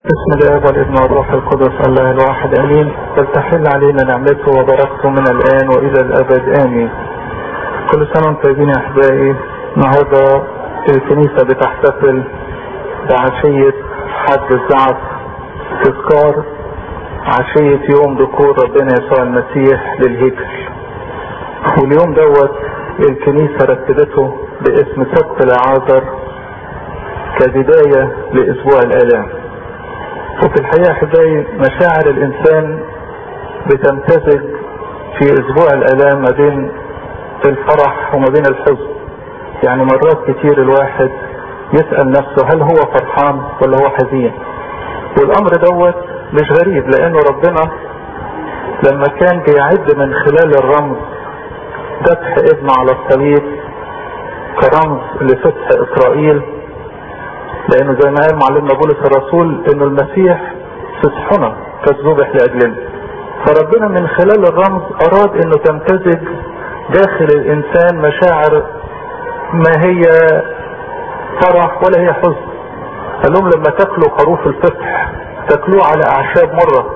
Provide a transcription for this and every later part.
بسم الله والابن والروح القدس الله الواحد امين فلتحل علينا نعمته وبركته من الان والى الابد امين كل سنه وانتم طيبين يا احبائي النهارده الكنيسه بتحتفل بعشيه حد الزعف تذكار عشيه يوم دخول ربنا يسوع المسيح للهيكل واليوم دوت الكنيسه رتبته باسم سبت العازر كبدايه لاسبوع الالام وفي الحقيقة احبائي مشاعر الانسان بتمتزج في اسبوع الالام ما بين الفرح وما بين الحزن يعني مرات كتير الواحد يسأل نفسه هل هو فرحان ولا هو حزين والامر دوت مش غريب لانه ربنا لما كان بيعد من خلال الرمز ذبح ابنه على الصليب كرمز لفتح اسرائيل لانه زي ما قال معلمنا بولس الرسول انه المسيح فسحنا كالذبح لاجلنا فربنا من خلال الرمز اراد انه تمتزج داخل الانسان مشاعر ما هي فرح ولا هي حزن قال لهم لما تاكلوا خروف الفصح تاكلوه على اعشاب مره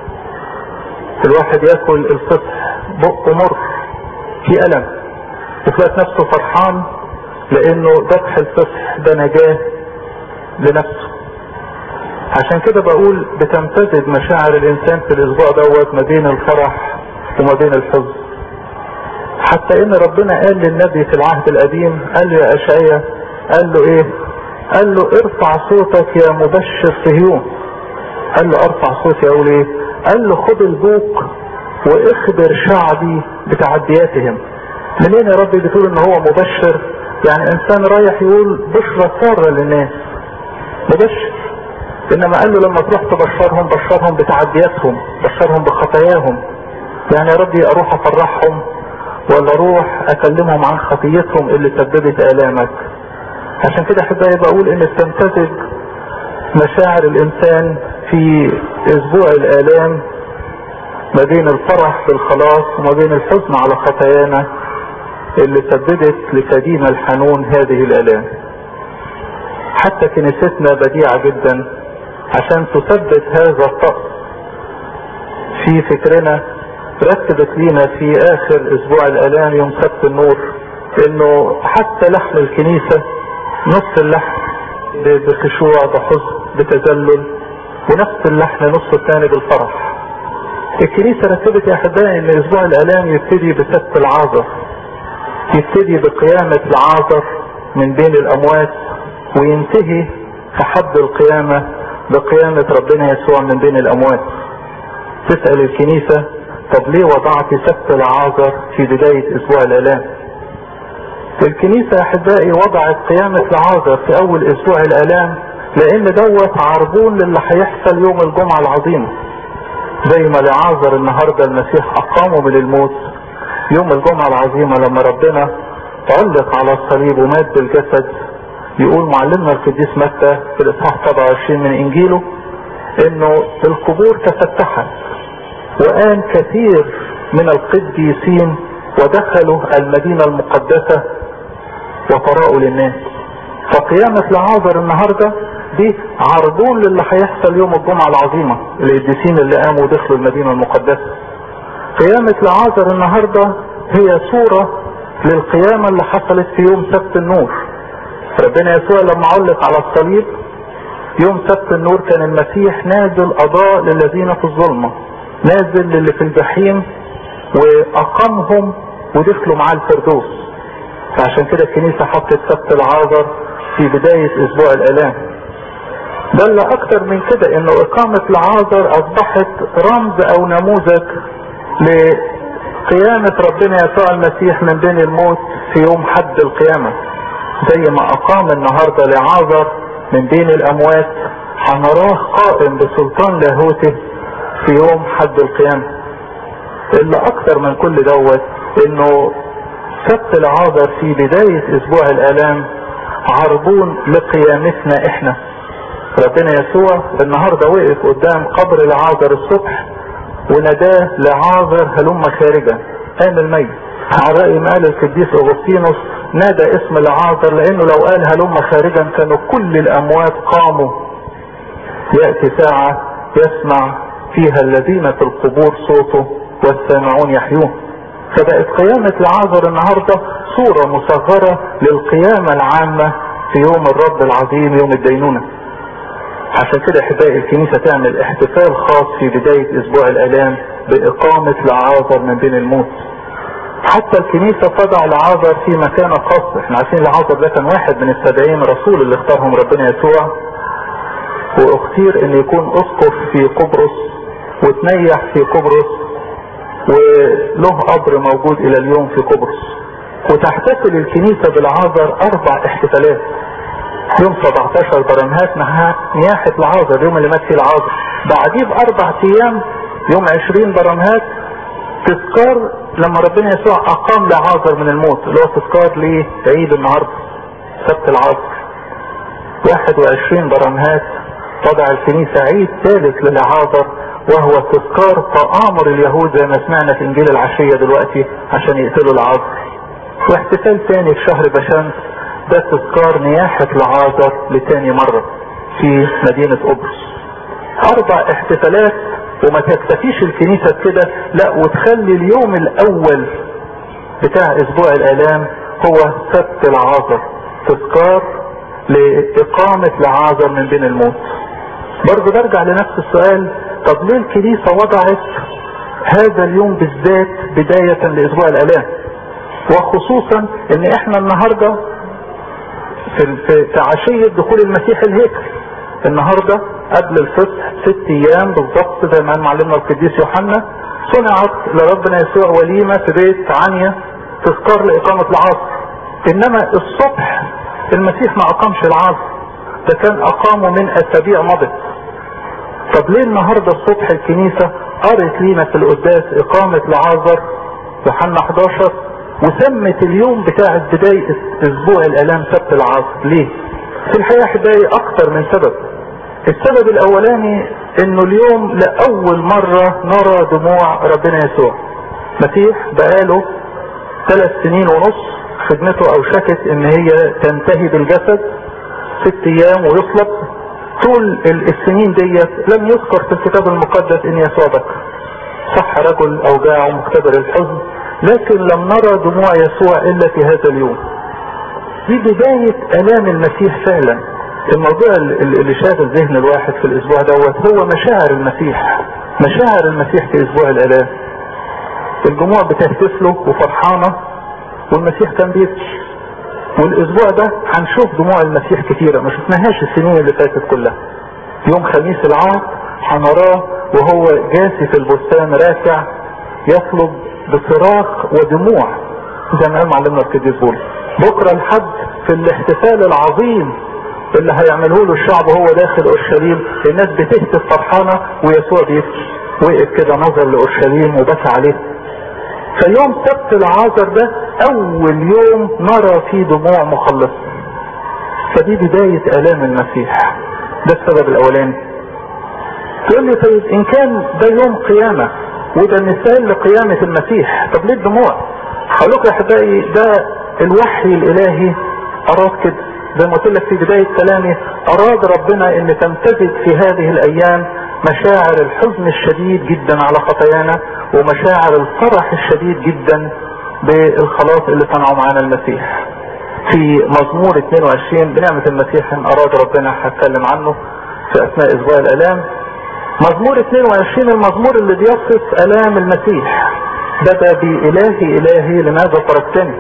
الواحد ياكل الفصح بقه مر في الم وتلاقي نفسه فرحان لانه ذبح الفصح ده نجاه لنفسه عشان كده بقول بتمتزج مشاعر الانسان في الاسبوع دوت ما بين الفرح وما بين الحزن حتى ان ربنا قال للنبي في العهد القديم قال له يا اشعيا قال له ايه قال له ارفع صوتك يا مبشر صهيون قال له ارفع صوتي اقول ايه قال له خد البوق واخبر شعبي بتعدياتهم منين يا رب بتقول ان هو مبشر يعني انسان رايح يقول بشرى سارة للناس مبشر انما قال له لما تروح تبشرهم بشرهم بتعدياتهم بشرهم بخطاياهم يعني يا ربي اروح افرحهم ولا اروح اكلمهم عن خطيتهم اللي سببت الامك عشان كده احبائي بقول ان تمتزج مشاعر الانسان في اسبوع الالام ما بين الفرح بالخلاص وما بين الحزن على خطايانا اللي سببت لكدينا الحنون هذه الالام حتى كنيستنا بديعة جدا عشان تثبت هذا الطقس في فكرنا رتبت لينا في اخر اسبوع الالام يوم سبت النور انه حتى لحن الكنيسة نص اللحن بخشوع بحزن بتذلل ونفس اللحن نص الثاني بالفرح الكنيسة رتبت يا احبائي ان اسبوع الالام يبتدي بسبت العازر يبتدي بقيامة العازر من بين الاموات وينتهي في حد القيامة بقيامة ربنا يسوع من بين الأموات تسأل الكنيسة طب ليه وضعت سبت العازر في بداية أسبوع الآلام الكنيسة أحبائي وضعت قيامة العازر في أول أسبوع الآلام لأن دوت عربون للي هيحصل يوم الجمعة العظيمة زي ما لعازر النهاردة المسيح أقامه من الموت يوم الجمعة العظيمة لما ربنا علق على الصليب ومات بالجسد يقول معلمنا القديس متى في الاصحاح 27 من انجيله انه القبور تفتحت وان كثير من القديسين ودخلوا المدينة المقدسة وقرأوا للناس فقيامة لعازر النهاردة دي عرضون للي هيحصل يوم الجمعة العظيمة القديسين اللي قاموا ودخلوا المدينة المقدسة قيامة لعازر النهاردة هي صورة للقيامة اللي حصلت في يوم سبت النور ربنا يسوع لما علق على الصليب يوم سبت النور كان المسيح نازل اضاء للذين في الظلمة نازل للي في الجحيم واقامهم ودخلوا معاه الفردوس فعشان كده الكنيسة حطت سبت العازر في بداية اسبوع الالام بل اكتر من كده انه اقامة العازر اصبحت رمز او نموذج لقيامة ربنا يسوع المسيح من بين الموت في يوم حد القيامة زي ما اقام النهاردة لعازر من بين الاموات هنراه قائم بسلطان لاهوته في يوم حد القيامة اللي اكتر من كل دوت انه سبت العازر في بداية اسبوع الالام عربون لقيامتنا احنا ربنا يسوع النهاردة وقف قدام قبر العازر الصبح وناداه لعازر هلم خارجا قام الميت على رأي ما قال القديس اغسطينوس نادى اسم العازر لانه لو قال هلم خارجا كانوا كل الاموات قاموا يأتي ساعة يسمع فيها الذين في القبور صوته والسامعون يحيون فبقت قيامة العازر النهاردة صورة مصغرة للقيامة العامة في يوم الرب العظيم يوم الدينونة عشان كده احبائي الكنيسة تعمل احتفال خاص في بداية اسبوع الالام باقامة العازر من بين الموت حتى الكنيسة تضع العازر في مكان خاص احنا عارفين العازر ده كان واحد من السبعين رسول اللي اختارهم ربنا يسوع واختير ان يكون اسقف في قبرص وتنيح في قبرص وله قبر موجود الى اليوم في قبرص وتحتفل الكنيسة بالعازر اربع احتفالات يوم 17 برمهات مع نياحة العازر اليوم اللي مات فيه العازر بعديه باربع ايام يوم 20 برمهات تذكار لما ربنا يسوع اقام لعازر من الموت اللي هو تذكار لعيد النهارده سبت العصر 21 برمهات وضع الكنيسة عيد ثالث للعازر وهو تذكار تآمر اليهود زي ما سمعنا في انجيل العشية دلوقتي عشان يقتلوا العازر واحتفال ثاني في شهر بشمس ده تذكار نياحة العازر لتاني مرة في مدينة قبرص اربع احتفالات وما تكتفيش الكنيسة بكده لا وتخلي اليوم الاول بتاع اسبوع الالام هو سبت العازر تذكار لاقامة العازر من بين الموت برضه برجع لنفس السؤال طب ليه الكنيسة وضعت هذا اليوم بالذات بداية لاسبوع الالام وخصوصا ان احنا النهاردة في, في عشية دخول المسيح الهيكل النهاردة قبل الفصح ست ايام بالضبط زي ما قال معلمنا القديس يوحنا صنعت لربنا يسوع وليمة في بيت عنيا تذكار لإقامة العصر إنما الصبح المسيح ما أقامش العصر ده كان أقامه من أسابيع مضت طب ليه النهاردة الصبح الكنيسة قرت لينا في القداس إقامة العازر يوحنا 11 وسمت اليوم بتاع بداية أسبوع الآلام سبت العصر ليه؟ في الحقيقة أحبائي أكتر من سبب السبب الأولاني إنه اليوم لأول مرة نرى دموع ربنا يسوع مسيح بقاله ثلاث سنين ونص خدمته أوشكت إن هي تنتهي بالجسد ست أيام ويصلب طول السنين ديت لم يذكر في الكتاب المقدس إن يسوع بكى صح رجل أوجاعه مختبر الحزن لكن لم نرى دموع يسوع إلا في هذا اليوم دي بداية آلام المسيح فعلا الموضوع اللي شاغل ذهن الواحد في الأسبوع دوت هو مشاعر المسيح مشاعر المسيح في أسبوع الآلام الجموع بتهتف له وفرحانة والمسيح كان بيبكي والأسبوع ده هنشوف دموع المسيح كتيرة ما شفناهاش السنين اللي فاتت كلها يوم خميس العهد هنراه وهو جاسي في البستان راكع يطلب بصراخ ودموع زي ما قال معلمنا القديس بولس بكره الحد في الاحتفال العظيم اللي هيعمله له الشعب وهو داخل اورشليم الناس بتهتف فرحانه ويسوع بيبكي وقف كده نظر لاورشليم وبكى عليه فيوم سبت العازر ده اول يوم نرى فيه دموع مخلص فدي بداية الام المسيح ده السبب الاولاني تقول لي طيب ان كان ده يوم قيامة وده مثال لقيامة المسيح طب ليه الدموع هقول لكم يا احبائي ده الوحي الالهي اراد كده زي ما قلت لك في بداية كلامي اراد ربنا ان تمتزج في هذه الايام مشاعر الحزن الشديد جدا على خطايانا ومشاعر الفرح الشديد جدا بالخلاص اللي صنعه معانا المسيح في مزمور 22 بنعمة المسيح ان اراد ربنا هتكلم عنه في اثناء اسبوع الالام مزمور 22 المزمور اللي بيصف الام المسيح بدا بإلهي إلهي لماذا تركتني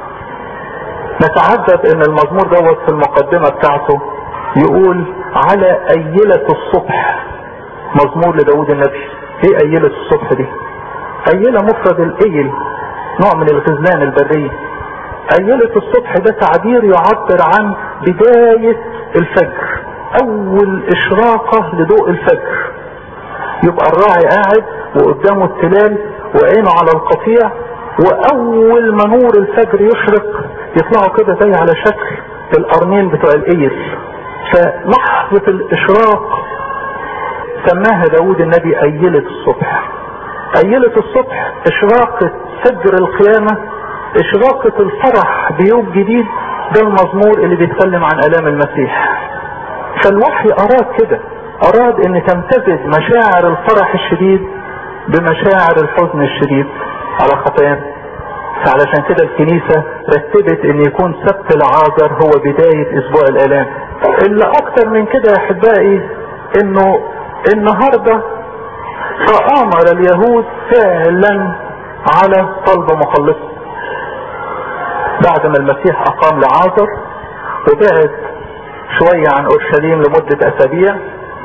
نتعجب ان المزمور دوت في المقدمة بتاعته يقول على أيلة الصبح مزمور لداود النبي ايه أيلة الصبح دي أيلة مفرد الأيل نوع من الغزلان البرية أيلة الصبح ده تعبير يعبر عن بداية الفجر أول إشراقة لضوء الفجر يبقى الراعي قاعد وقدامه التلال وعينه على القطيع واول ما نور الفجر يشرق يطلعوا كده زي على شكل القرنين بتوع الايل فلحظة الاشراق سماها داود النبي ايلة الصبح ايلة الصبح اشراقة فجر القيامة اشراقة الفرح بيوم جديد ده المزمور اللي بيتكلم عن الام المسيح فالوحي اراد كده اراد ان تمتزج مشاعر الفرح الشديد بمشاعر الحزن الشديد على خطايانا فعلشان كده الكنيسة رتبت ان يكون سبت العازر هو بداية اسبوع الالام اللي اكتر من كده يا احبائي انه النهاردة فامر اليهود فعلا على طلب مخلص بعد ما المسيح اقام لعازر وبعد شوية عن اورشليم لمدة اسابيع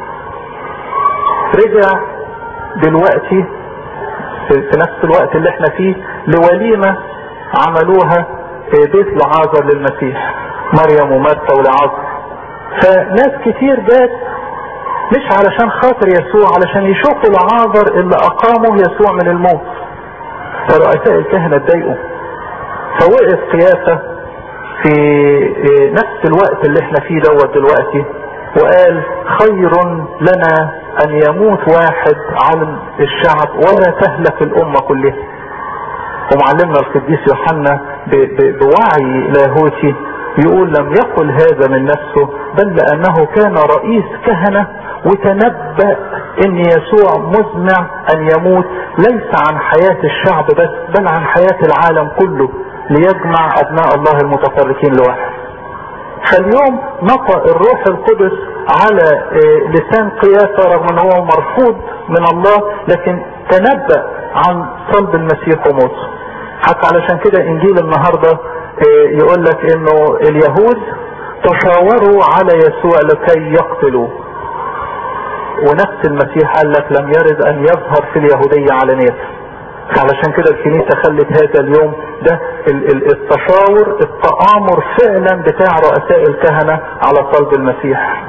رجع دلوقتي في نفس الوقت اللي احنا فيه لوليمة عملوها في بيت لعازر للمسيح مريم ومرثا ولعازر فناس كتير جات مش علشان خاطر يسوع علشان يشوفوا لعازر اللي اقامه يسوع من الموت فرؤساء الكهنة اتضايقوا فوقف قياسة في نفس الوقت اللي احنا فيه دوت دلوقتي وقال خير لنا ان يموت واحد على الشعب ولا تهلك الامة كلها ومعلمنا القديس يوحنا بوعي لاهوتي يقول لم يقل هذا من نفسه بل لانه كان رئيس كهنة وتنبأ ان يسوع مزمع ان يموت ليس عن حياة الشعب بس بل عن حياة العالم كله ليجمع ابناء الله المتفرقين لواحد فاليوم نطق الروح القدس على لسان قياسة رغم ان هو مرفوض من الله لكن تنبأ عن صلب المسيح وموته حتى علشان كده انجيل النهاردة يقول لك انه اليهود تشاوروا على يسوع لكي يقتلوه ونفس المسيح قال لك لم يرد ان يظهر في اليهودية علانية علشان كده الكنيسة خلت هذا اليوم ده التشاور التآمر فعلا بتاع رؤساء الكهنة على صلب المسيح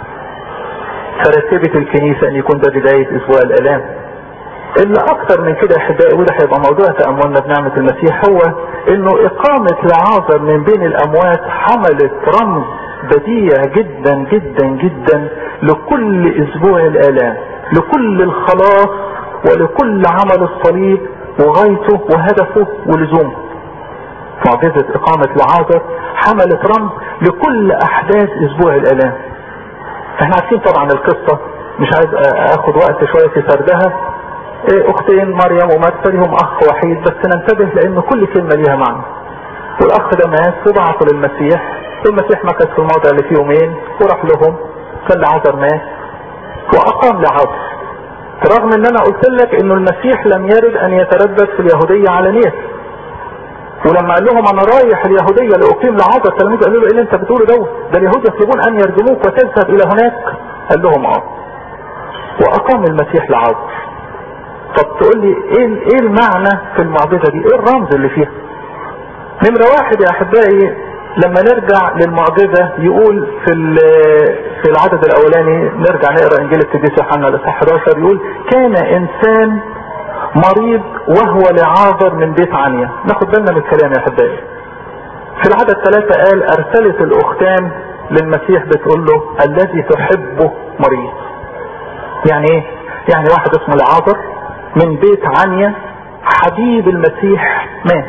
فرتبت الكنيسة ان يكون ده بداية اسبوع الالام اللي اكتر من كده احبائي وده هيبقى موضوع تأملنا بنعمة المسيح هو انه اقامة لعازر من بين الاموات حملت رمز بديع جدا جدا جدا لكل اسبوع الالام لكل الخلاص ولكل عمل الصليب وغايته وهدفه ولزومه معجزة اقامة لعازر حملت رمز لكل احداث اسبوع الالام احنا عارفين طبعا القصة مش عايز اخد وقت شوية في سردها ايه اختين مريم ومرثا لهم اخ وحيد بس ننتبه لان كل كلمة ليها معنى والاخ ده مات وبعثوا للمسيح المسيح مكث في الموضع اللي فيه يومين وراح لهم كان لعازر مات واقام لعازر رغم ان انا قلت لك انه المسيح لم يرد ان يتردد في اليهودية علانية ولما قال لهم انا رايح اليهودية لاقيم لعازر التلاميذ قالوا له ايه اللي انت بتقوله دوت ده اليهود يطلبون ان يرجموك وتذهب الى هناك قال لهم اه واقام المسيح لعازر طب تقول لي ايه ايه المعنى في المعجزه دي ايه الرمز اللي فيها نمره واحد يا احبائي لما نرجع للمعجزه يقول في في العدد الاولاني نرجع نقرا انجيل القديس يوحنا الاصحاح 11 يقول كان انسان مريض وهو لعازر من بيت عنيا ناخد بالنا من الكلام يا احبائي في العدد ثلاثة قال ارسلت الاختان للمسيح بتقول له الذي تحبه مريض يعني ايه يعني واحد اسمه لعازر من بيت عنيا حبيب المسيح مات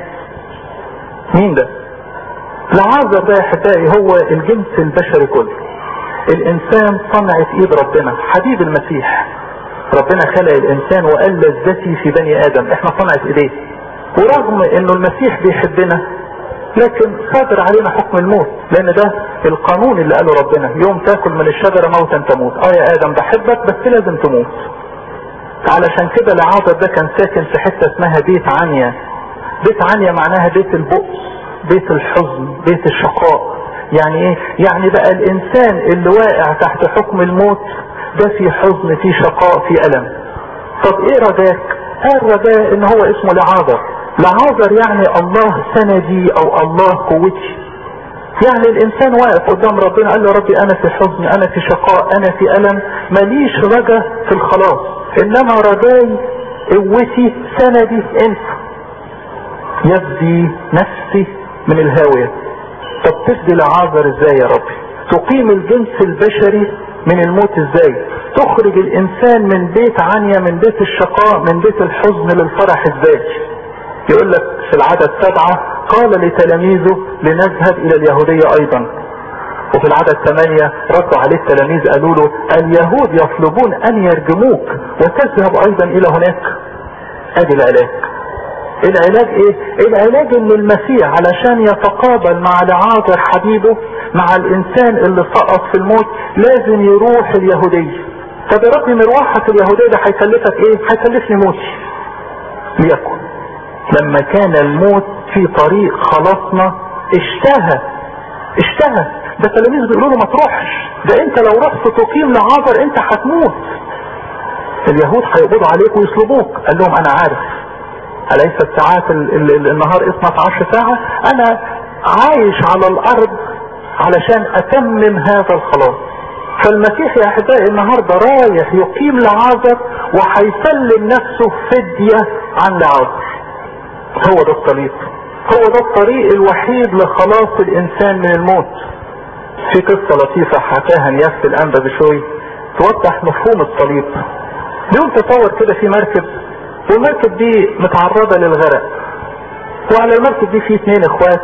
مين ده لعازر ده يا احبائي هو الجنس البشري كله الانسان صنعت ايد ربنا حبيب المسيح ربنا خلق الانسان وقال لذتي في بني ادم احنا صنعت ايديه ورغم انه المسيح بيحبنا لكن صادر علينا حكم الموت لان ده القانون اللي قاله ربنا يوم تاكل من الشجرة موتا تموت اه يا ادم بحبك بس لازم تموت علشان كده لعازر ده كان ساكن في حتة اسمها بيت عنيا بيت عنيا معناها بيت البؤس بيت الحزن بيت الشقاء يعني ايه يعني بقى الانسان اللي واقع تحت حكم الموت ده في حزن في شقاء في الم طب ايه رجاك قال رجاء ان هو اسمه لعازر لعازر يعني الله سندي او الله قوتي يعني الانسان واقف قدام ربنا قال له ربي انا في حزن انا في شقاء انا في الم ماليش رجا في الخلاص انما رجاي قوتي سندي انت يفدي نفسي من الهاوية طب تفدي لعازر ازاي يا ربي تقيم الجنس البشري من الموت ازاي تخرج الانسان من بيت عنيا من بيت الشقاء من بيت الحزن للفرح ازاي يقول لك في العدد سبعة قال لتلاميذه لنذهب الى اليهودية ايضا وفي العدد ثمانية ردوا عليه التلاميذ قالوا له اليهود يطلبون ان يرجموك وتذهب ايضا الى هناك ادي العلاج العلاج ايه العلاج ان المسيح علشان يتقابل مع لعازر حبيبه مع الانسان اللي سقط في الموت لازم يروح اليهودية طب يا رب مروحك اليهودية ده هيكلفك ايه هيكلفني موتي ليكن لما كان الموت في طريق خلاصنا اشتهى اشتهى ده التلاميذ بيقولوا له ما تروحش ده انت لو رحت تقيم لعازر انت هتموت اليهود هيقبضوا عليك ويصلبوك قال لهم انا عارف أليست ساعات ال ال النهار 12 ساعة أنا عايش على الأرض علشان أتمم هذا الخلاص فالمسيح يا أحبائي النهاردة رايح يقيم لعازر وهيسلم نفسه فدية عن لعازر هو ده الطريق هو ده الطريق الوحيد لخلاص الإنسان من الموت في قصة لطيفة حكاها نيافة الأنبا بشوي توضح مفهوم الصليب اليوم تصور كده في مركب والمركب دي متعرضة للغرق وعلى المركب دي في اثنين اخوات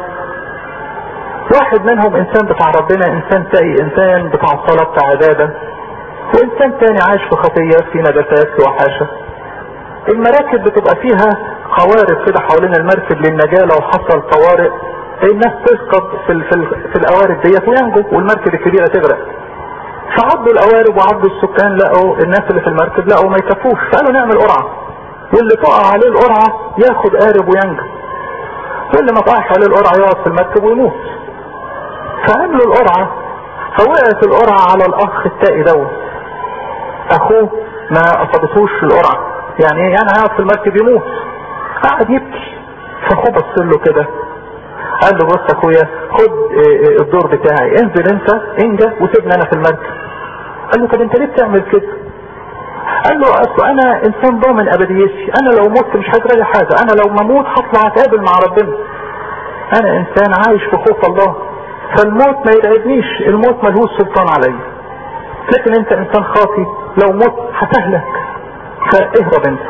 واحد منهم انسان بتاع ربنا انسان تقي انسان بتاع صلاة بتاع عبادة وانسان تاني عايش في خطية في نباتات في وحاشة المراكب بتبقى فيها قوارب كده حوالين المركب للنجاة لو حصل طوارئ الناس تسقط في, ال في, ال في القوارب ديت وينجو والمركب الكبيرة تغرق فعدوا القوارب وعدوا السكان لقوا الناس اللي في المركب لقوا ما يكفوش فقالوا نعمل قرعة واللي تقع عليه القرعة ياخد قارب وينجو واللي ما تقعش عليه القرعة يقعد في المركب ويموت فعملوا القرعة فوقعت القرعة على الاخ التائي دوت اخوه ما اصابتوش في القرعة يعني ايه يعني هيقعد في المركب يموت قعد يبكي فاخوه بص له كده قال له بص اخويا خد الدور بتاعي انزل انت انجا وسيبني انا في المركب قال له طب انت ليه بتعمل كده قال له اصل انا انسان ضامن ابديتي انا لو مت مش هجرى حاجه انا لو مموت هطلع اتقابل مع ربنا انا انسان عايش في خوف الله فالموت ما يرعبنيش الموت ملهوش سلطان عليا لكن انت انسان خاطي لو مت هتهلك فاهرب انت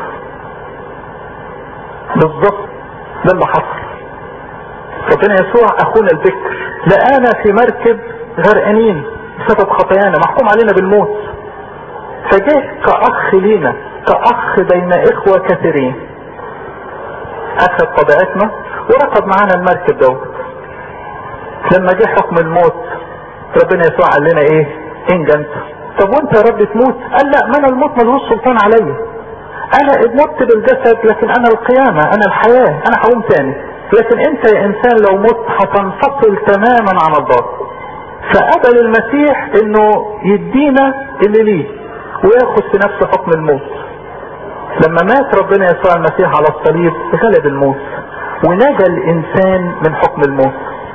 بالظبط ده اللي حصل ربنا يسوع اخونا البكر لقانا في مركب غرقانين بسبب خطايانا محكوم علينا بالموت فجه كأخ لينا كأخ بين إخوة كثيرين أخذ طبيعتنا وركب معانا المركب دوت لما جه حكم الموت ربنا يسوع قال لنا ايه انجا انت طب وانت يا رب تموت قال لا ما انا الموت ملهوش سلطان عليا انا مت بالجسد لكن انا القيامة انا الحياة انا هقوم تاني لكن انت يا انسان لو مت هتنفصل تماما عن الله فقبل المسيح انه يدينا اللي ليه وياخد في نفسه حكم الموت لما مات ربنا يسوع المسيح على الصليب غلب الموت ونجى الانسان من حكم الموت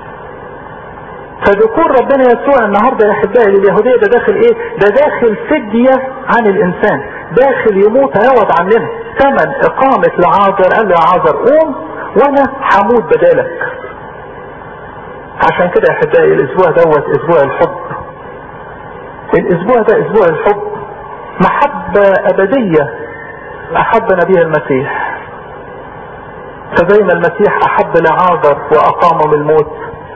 فذكور ربنا يسوع النهاردة يا احبائي لليهودية ده داخل ايه ده داخل فدية عن الانسان داخل يموت هيعوض عننا ثمن اقامة لعازر قال له يا عازر قوم وانا هموت بدالك عشان كده يا احبائي الاسبوع دوت اسبوع الحب الاسبوع ده اسبوع الحب محبة ابدية احبنا بها المسيح فزي ما المسيح احب لعازر واقامه من الموت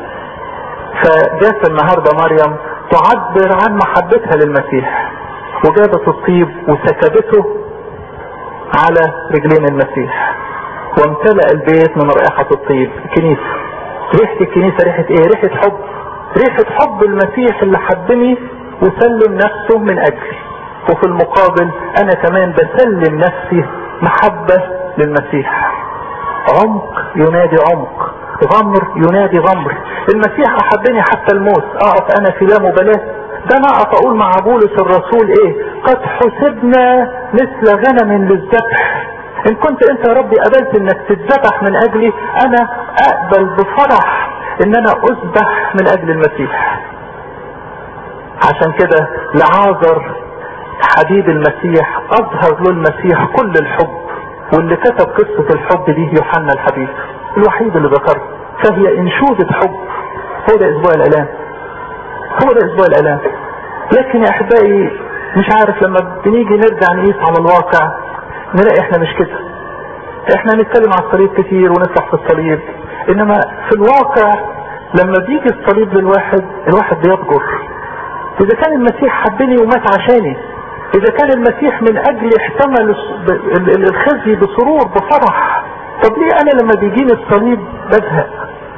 فجات النهاردة مريم تعبر عن محبتها للمسيح وجابت الطيب وسكبته على رجلين المسيح وامتلأ البيت من رائحة الطيب الكنيسة ريحة الكنيسة ريحة ايه ريحة حب ريحة حب المسيح اللي حبني وسلم نفسه من اجلي وفي المقابل انا كمان بسلم نفسي محبة للمسيح عمق ينادي عمق غمر ينادي غمر المسيح احبني حتى الموت اقف انا في لا مبالاة ده انا اقف اقول مع بولس الرسول ايه قد حسبنا مثل غنم للذبح ان كنت انت يا ربي قبلت انك تتذبح من اجلي انا اقبل بفرح ان انا اذبح من اجل المسيح عشان كده لعازر حبيب المسيح اظهر له المسيح كل الحب واللي كتب قصة الحب دي يوحنا الحبيب الوحيد اللي ذكره فهي انشودة حب هو ده اسبوع الالام هو ده اسبوع الالام لكن يا احبائي مش عارف لما بنيجي نرجع نقيس على الواقع نلاقي احنا مش كده احنا نتكلم على الصليب كتير ونفرح في الصليب انما في الواقع لما بيجي الصليب للواحد الواحد بيضجر اذا كان المسيح حبني ومات عشاني اذا كان المسيح من اجل احتمل الخزي بسرور بفرح طب ليه انا لما بيجيني الصليب بزهق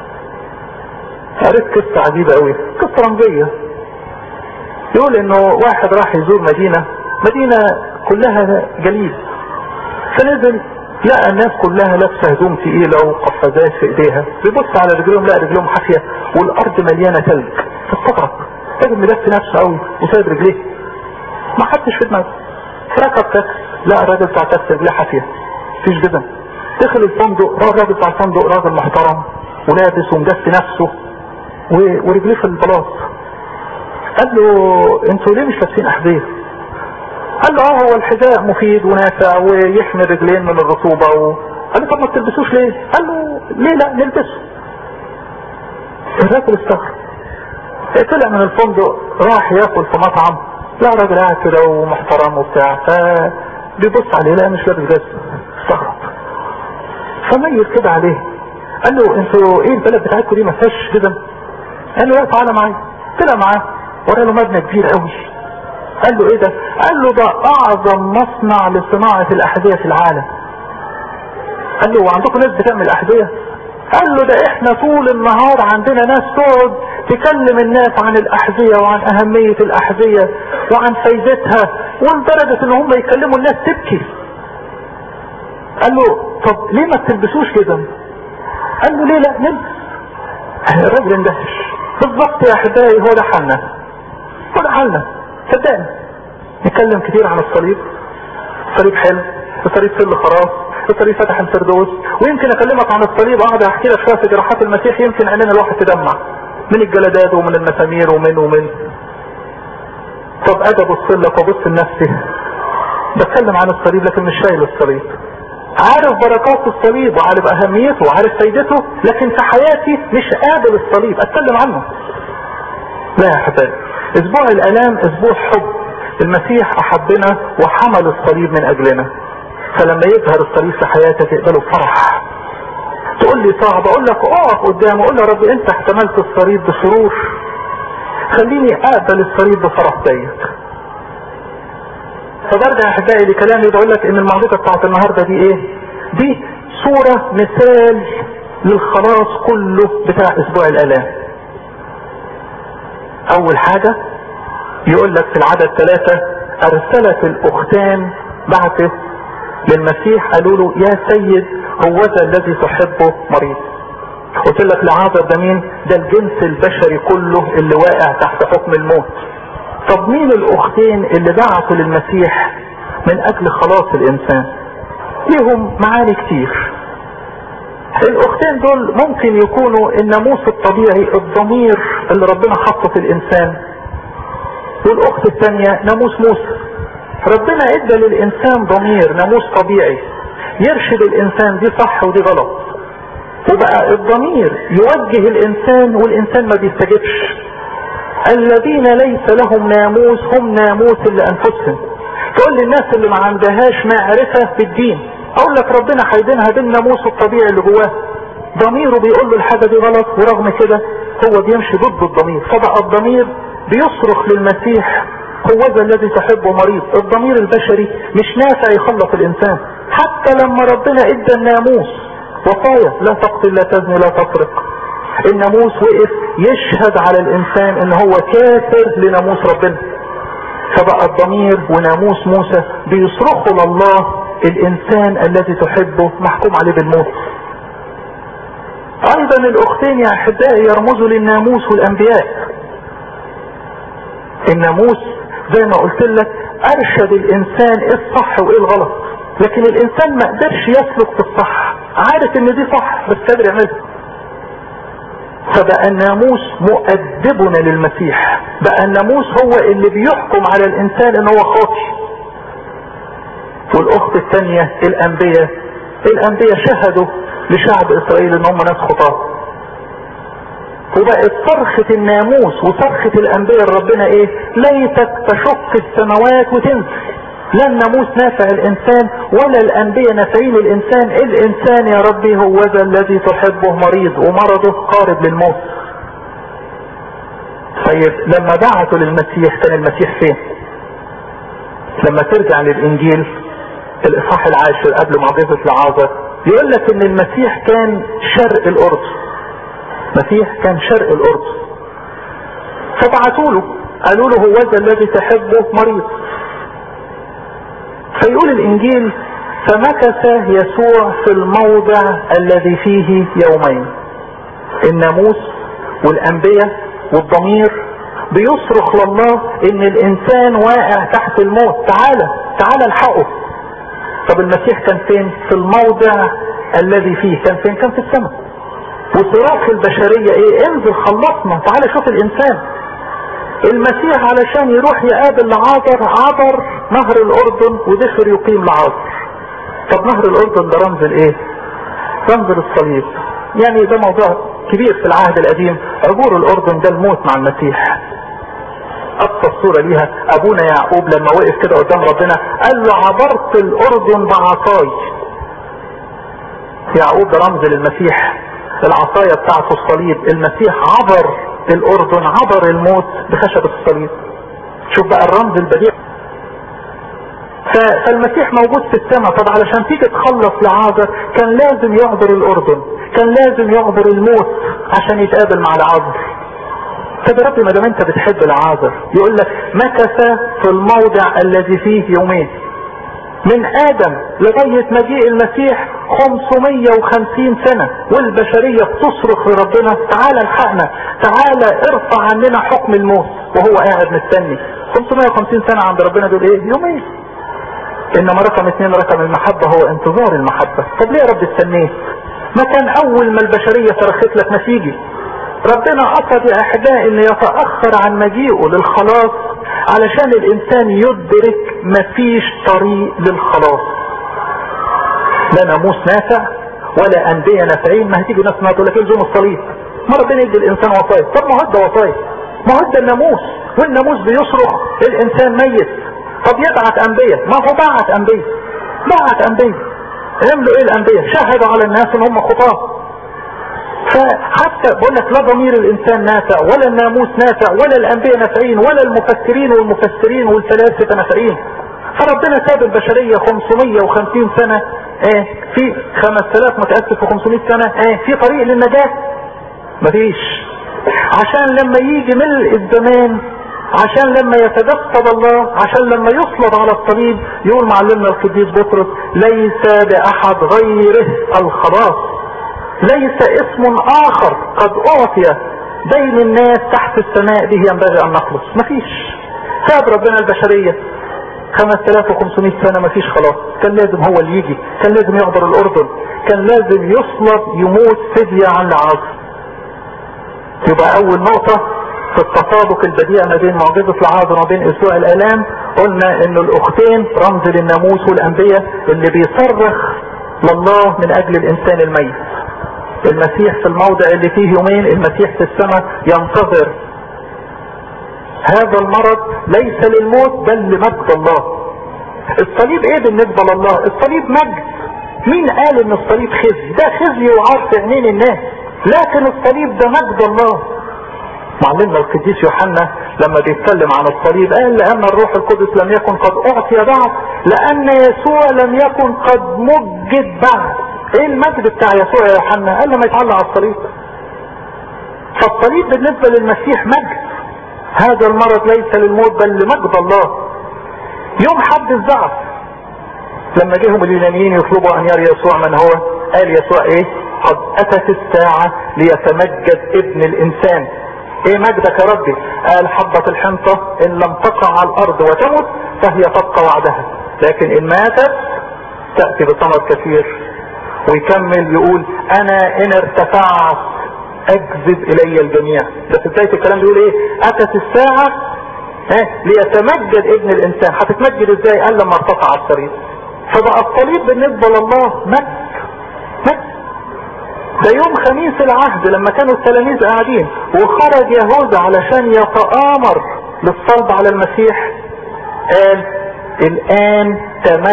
قريت قصة عجيبة قوي قصة رمزية يقول انه واحد راح يزور مدينة مدينة كلها جليد فنزل لقى الناس كلها لابسه هدوم تقيله وقفازات في ايديها بيبص على رجلهم لقى رجلهم حافيه والارض مليانه ثلج فاستغرب راجل مدفي نفسه قوي وسايب رجليه ما حدش في دماغه فركب تاكسي لقى الراجل بتاع تاكسي رجليه حافيه مفيش جبن دخل الفندق راى الراجل بتاع الفندق راجل محترم ولابس ومدفي نفسه ورجليه في البلاط قال له انتوا ليه مش لابسين احذيه قال له اه هو الحذاء مفيد ونافع ويحمي الرجلين من الرطوبة و... قال له طب ما تلبسوش ليه قال له ليه لا نلبسه الراجل استغرب طلع من الفندق راح ياكل في مطعم لا راجل قاعد كده ومحترم وبتاع فبيبص عليه لا مش لابس جزم استغرب فميل كده عليه قال له انتوا ايه البلد بتاعتكم دي ما فيهاش جزم قال له لا تعالى معايا طلع معاه ورا له مبنى كبير قوي قال له ايه ده قال له ده اعظم مصنع لصناعة الاحذية في العالم قال له وعندكم ناس بتعمل احذية قال له ده احنا طول النهار عندنا ناس تقعد تكلم الناس عن الاحذية وعن اهمية الاحذية وعن فايدتها ولدرجة ان هم يكلموا الناس تبكي قال له طب ليه ما تلبسوش كده قال له ليه لا نلبس الراجل اندهش بالظبط يا احبائي هو ده حالنا هو ده حالنا صدقني نتكلم كتير عن الصليب الصليب حلو الصليب سل خلاص الصليب فتح الفردوس ويمكن اكلمك عن الصليب واقعد احكي لك شويه في جراحات المسيح يمكن عينين الواحد تدمع من الجلدات ومن المسامير ومن ومن طب اجي ابص لك وابص لنفسي بتكلم عن الصليب لكن مش شايل الصليب عارف بركات الصليب وعارف اهميته وعارف فايدته لكن في حياتي مش قابل الصليب اتكلم عنه لا يا حبايبي اسبوع الالام اسبوع حب المسيح احبنا وحمل الصليب من اجلنا فلما يظهر الصليب في حياتك اقبله فرح تقول لي صعب اقول لك اقف قدامه اقول يا رب انت احتملت الصليب بسرور خليني اقبل الصليب بفرح زيك فبرجع يا احبائي لكلامي بقول لك ان المعركه بتاعت النهارده دي ايه دي صوره مثال للخلاص كله بتاع اسبوع الالام اول حاجة يقول لك في العدد ثلاثة ارسلت الاختان بعثه للمسيح قالوا له يا سيد هو ذا الذي تحبه مريض قلت لك لعازر ده مين ده الجنس البشري كله اللي واقع تحت حكم الموت طب مين الاختين اللي بعثوا للمسيح من اجل خلاص الانسان ليهم معاني كتير الاختين دول ممكن يكونوا الناموس الطبيعي الضمير اللي ربنا حطه في الانسان والاخت الثانية ناموس موسى ربنا ادى للانسان ضمير ناموس طبيعي يرشد الانسان دي صح ودي غلط وبقى الضمير يوجه الانسان والانسان ما بيستجبش الذين ليس لهم ناموس هم ناموس لانفسهم تقول لي الناس اللي ما عندهاش معرفة بالدين اقول لك ربنا هيدينها بالناموس الطبيعي اللي جواه ضميره بيقول له الحاجة دي غلط ورغم كده هو بيمشي ضد الضمير فبقى الضمير بيصرخ للمسيح هو ذا الذي تحبه مريض الضمير البشري مش نافع يخلص الانسان حتى لما ربنا ادى الناموس وصايا لا تقتل لا تزني لا تسرق الناموس وقف يشهد على الانسان ان هو كافر لناموس ربنا فبقى الضمير وناموس موسى بيصرخوا لله الانسان الذي تحبه محكوم عليه بالموت ايضا الاختين يا احبائي يرمزوا للناموس والانبياء الناموس زي ما قلت لك ارشد الانسان ايه الصح وايه الغلط لكن الانسان ما قدرش يسلك في الصح عارف ان دي صح بس قادر يعملها فبقى الناموس مؤدبنا للمسيح بقى الناموس هو اللي بيحكم على الانسان ان هو خاطئ والاخت الثانية الانبياء الانبياء شهدوا لشعب اسرائيل ان هم ناس خطاه وبقت صرخة الناموس وصرخة الانبياء ربنا ايه ليتك تشق السماوات وتنزل لا الناموس نافع الانسان ولا الانبياء نافعين الانسان الانسان يا ربي هو ذا الذي تحبه مريض ومرضه قارب للموت طيب لما بعتوا للمسيح كان المسيح فين لما ترجع للانجيل الاصحاح العاشر قبل معجزة لعازر يقول لك ان المسيح كان شرق الاردن المسيح كان شرق الاردن فبعتوا له قالوا له هو ذا الذي تحبه مريض فيقول الانجيل فمكث يسوع في الموضع الذي فيه يومين الناموس والانبياء والضمير بيصرخ لله ان الانسان واقع تحت الموت تعالى تعالى الحقه طب المسيح كان فين في الموضع الذي فيه كان فين كان في السماء وصراخ البشرية ايه انزل خلصنا تعالى شوف الانسان المسيح علشان يروح يقابل لعازر عبر نهر الاردن ودخل يقيم لعازر طب نهر الاردن ده رمز الايه رمز للصليب يعني ده موضوع كبير في العهد القديم عبور الاردن ده الموت مع المسيح ابسط صورة ليها ابونا يعقوب لما وقف كده قدام ربنا قال له عبرت الاردن بعصاي يعقوب ده رمز للمسيح العصاية بتاعته الصليب المسيح عبر الاردن عبر الموت بخشب الصليب شوف بقى الرمز البديع فالمسيح موجود في السماء طب علشان تيجي تخلص لعازر كان لازم يعبر الاردن كان لازم يعبر الموت عشان يتقابل مع العازر طب يا رب ما دام انت بتحب العازر يقول لك مكث في الموضع الذي فيه يومين من ادم لغاية مجيء المسيح 550 سنة والبشرية بتصرخ لربنا تعالى الحقنا تعالى ارفع عننا حكم الموت وهو قاعد مستني 550 سنة عند ربنا دول ايه يومين انما رقم اثنين رقم المحبة هو انتظار المحبة طب ليه يا رب استنيت ما كان اول ما البشرية صرخت لك ما تيجي ربنا قصد يا احبائي ان يتأخر عن مجيئه للخلاص علشان الانسان يدرك مفيش طريق للخلاص لا ناموس نافع ولا انبياء نافعين ما هتيجي ناس ما تقول لك الزم الصليب ما ربنا يدي الانسان وصايا طب ما هو ده وصايا ما هو ده الناموس والناموس بيصرخ الانسان ميت طب يبعت انبياء ما هو بعت انبياء بعت انبياء عملوا ايه الانبياء شهدوا على الناس ان هم خطاه فحتى بقول لك لا ضمير الانسان نافع ولا الناموس نافع ولا الانبياء نافعين ولا المفسرين والمفسرين والفلاسفه نافعين فربنا ساب البشريه 550 سنه ايه في 5000 متاسف في 500 سنه ايه في طريق للنجاه مفيش عشان لما يجي ملء الزمان عشان لما يتجسد الله عشان لما يصلب على الصليب يقول معلمنا القديس بطرس ليس لأحد غيره الخلاص ليس اسم آخر قد أعطي بين الناس تحت السماء به ينبغي أن نخلص مفيش ساب ربنا البشرية 5500 سنة مفيش خلاص كان لازم هو اللي يجي كان لازم يعبر الأردن كان لازم يصلب يموت فدية عن العصر يبقى أول نقطة في التطابق البديع ما بين معجزة العازر وما بين اسبوع الالام قلنا ان الاختين رمز للناموس والانبياء اللي بيصرخ لله من اجل الانسان الميت المسيح في الموضع اللي فيه يومين المسيح في السماء ينتظر هذا المرض ليس للموت بل لمجد الله الصليب ايه بالنسبة لله الصليب مجد مين قال ان الصليب خزي ده خزي وعار في عينين الناس لكن الصليب ده مجد الله معلمنا القديس يوحنا لما بيتكلم عن الصليب قال لأن الروح القدس لم يكن قد أعطي بعد لأن يسوع لم يكن قد مجد بعد ايه المجد بتاع يسوع يا يوحنا قال لما يتعلق على الصليب فالصليب بالنسبة للمسيح مجد هذا المرض ليس للموت بل لمجد الله يوم حد الزعف لما جيهم اليونانيين يطلبوا ان يرى يسوع من هو قال يسوع ايه قد اتت الساعة ليتمجد ابن الانسان ايه مجدك يا ربي قال حبة الحنطة ان لم تقع على الارض وتمت فهي تبقى وعدها لكن ان ماتت تأتي بثمر كثير ويكمل يقول انا ان ارتفعت اجذب الي الجميع ده في بداية الكلام بيقول ايه اتت الساعة ها ليتمجد ابن الانسان هتتمجد ازاي قال لما ارتفع على الطريق فبقى الصليب بالنسبة لله مجد مجد ده يوم خميس العهد لما كانوا التلاميذ قاعدين وخرج يهوذا علشان يتآمر للصلب على المسيح قال الآن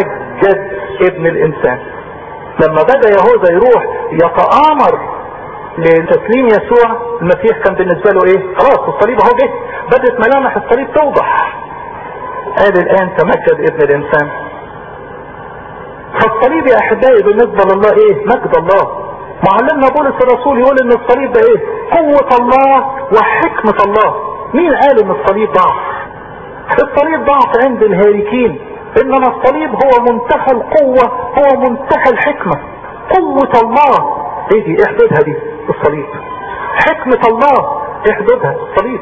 تمجد ابن الإنسان لما بدأ يهوذا يروح يتآمر لتسليم يسوع المسيح كان بالنسبة له ايه خلاص الصليب اهو جه بدت ملامح الصليب توضح قال الان تمجد ابن الانسان فالصليب يا احبائي بالنسبة لله ايه مجد الله معلمنا بولس الرسول يقول ان الصليب ده ايه قوة الله وحكمة الله مين قال ان الصليب ضعف الصليب ضعف عند الهالكين انما الصليب هو منتهى القوة هو منتهى الحكمة قوة الله ايه دي احدودها دي الصليب حكمة الله احدودها الصليب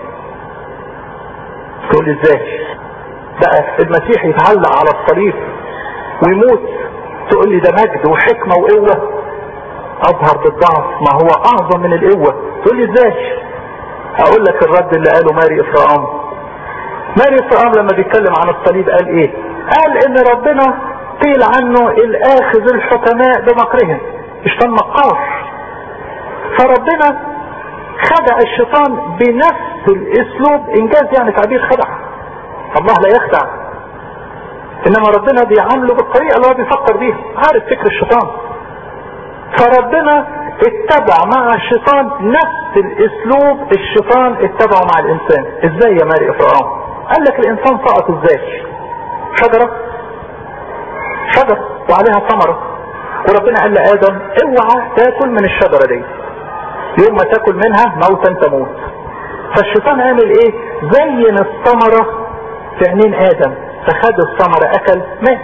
تقول ازاي بقى المسيح يتعلق على الصليب ويموت تقول لي ده مجد وحكمة وقوة اظهر بالضعف ما هو اعظم من القوة تقول لي ازاي اقول لك الرد اللي قاله ماري افرام ماري افرام لما بيتكلم عن الصليب قال ايه قال ان ربنا قيل عنه الاخذ الحكماء بمكرهم اشتم مقار فربنا خدع الشيطان بنفس الاسلوب انجاز يعني تعبير خدع الله لا يخدع انما ربنا بيعامله بالطريقة اللي هو بيفكر بيها عارف فكر الشيطان فربنا اتبع مع الشيطان نفس الاسلوب الشيطان اتبعه مع الانسان ازاي يا ماري افرام قال لك الانسان سقط ازاي شجرة شجرة وعليها ثمرة وربنا قال لآدم اوعى تاكل من الشجرة دي يوم ما تاكل منها موتا تموت فالشيطان عمل ايه زين الثمرة في عينين ادم فخد الثمرة اكل مات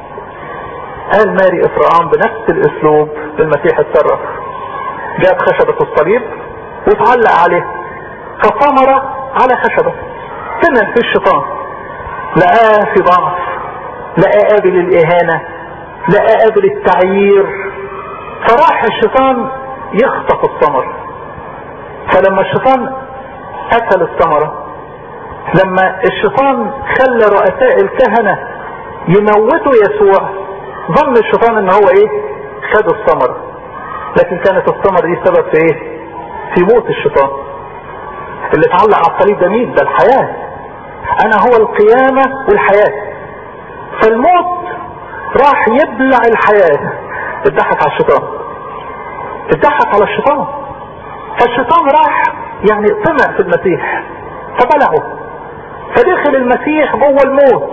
قال ماري افرام بنفس الاسلوب المسيح اتصرف جاب خشبة الصليب وتعلق عليه فثمرة على خشبة سمع في الشيطان لقاه في ضعف لقاه قابل الاهانة لقاه قابل التعيير فراح الشيطان يخطف الثمر فلما الشيطان اكل الثمرة لما الشيطان خلى رؤساء الكهنة يموتوا يسوع ظن الشيطان ان هو ايه خد الثمرة لكن كانت الثمرة دي سبب في ايه في موت الشيطان اللي اتعلق على الصليب ده مين ده الحياة انا هو القيامة والحياة فالموت راح يبلع الحياة اتضحك على الشيطان اتضحك على الشيطان فالشيطان راح يعني طمع في المسيح فبلعه فدخل المسيح جوه الموت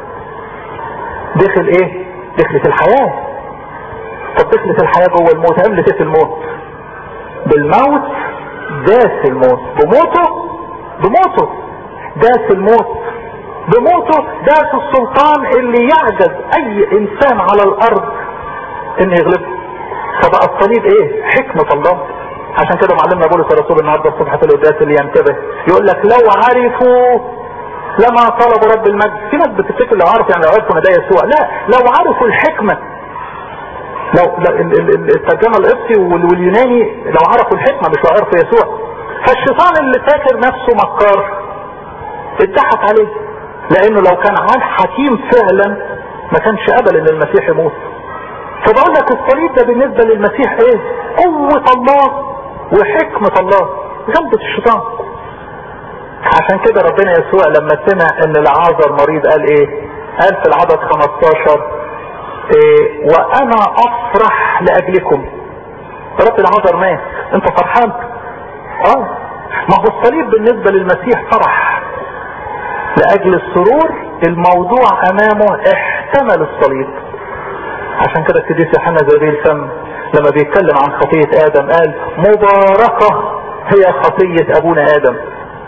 دخل ايه دخلت الحياة طب دخلت الحياة جوه الموت عملت ايه في الموت بالموت داس الموت بموته بموته داس الموت بموته داس السلطان اللي يعجز اي انسان على الارض ان يغلبه فبقى الصليب ايه حكمة الله عشان كده معلمنا بولس الرسول النهارده الصبح في القداس اللي ينتبه يقول لك لو عرفوا لما طلبوا رب المجد في ناس بتفتكر لو عرفوا يعني لو عرفوا ان ده يسوع لا لو عرفوا الحكمة لو الترجمة القبطي واليوناني لو عرفوا الحكمة مش لو عرفوا يسوع فالشيطان اللي فاكر نفسه مكار اتضحك عليه لانه لو كان عن حكيم فعلا ما كانش قبل ان المسيح يموت فبقول لك الصليب ده بالنسبة للمسيح ايه قوة الله وحكمة الله غلبة الشيطان عشان كده ربنا يسوع لما سمع ان العازر مريض قال ايه قال في العدد 15 إيه وانا افرح لاجلكم رب العازر مات انت فرحان اه ما هو الصليب بالنسبة للمسيح فرح لاجل السرور الموضوع امامه احتمل الصليب عشان كده القديس يوحنا زي الفم لما بيتكلم عن خطية ادم قال مباركة هي خطية ابونا ادم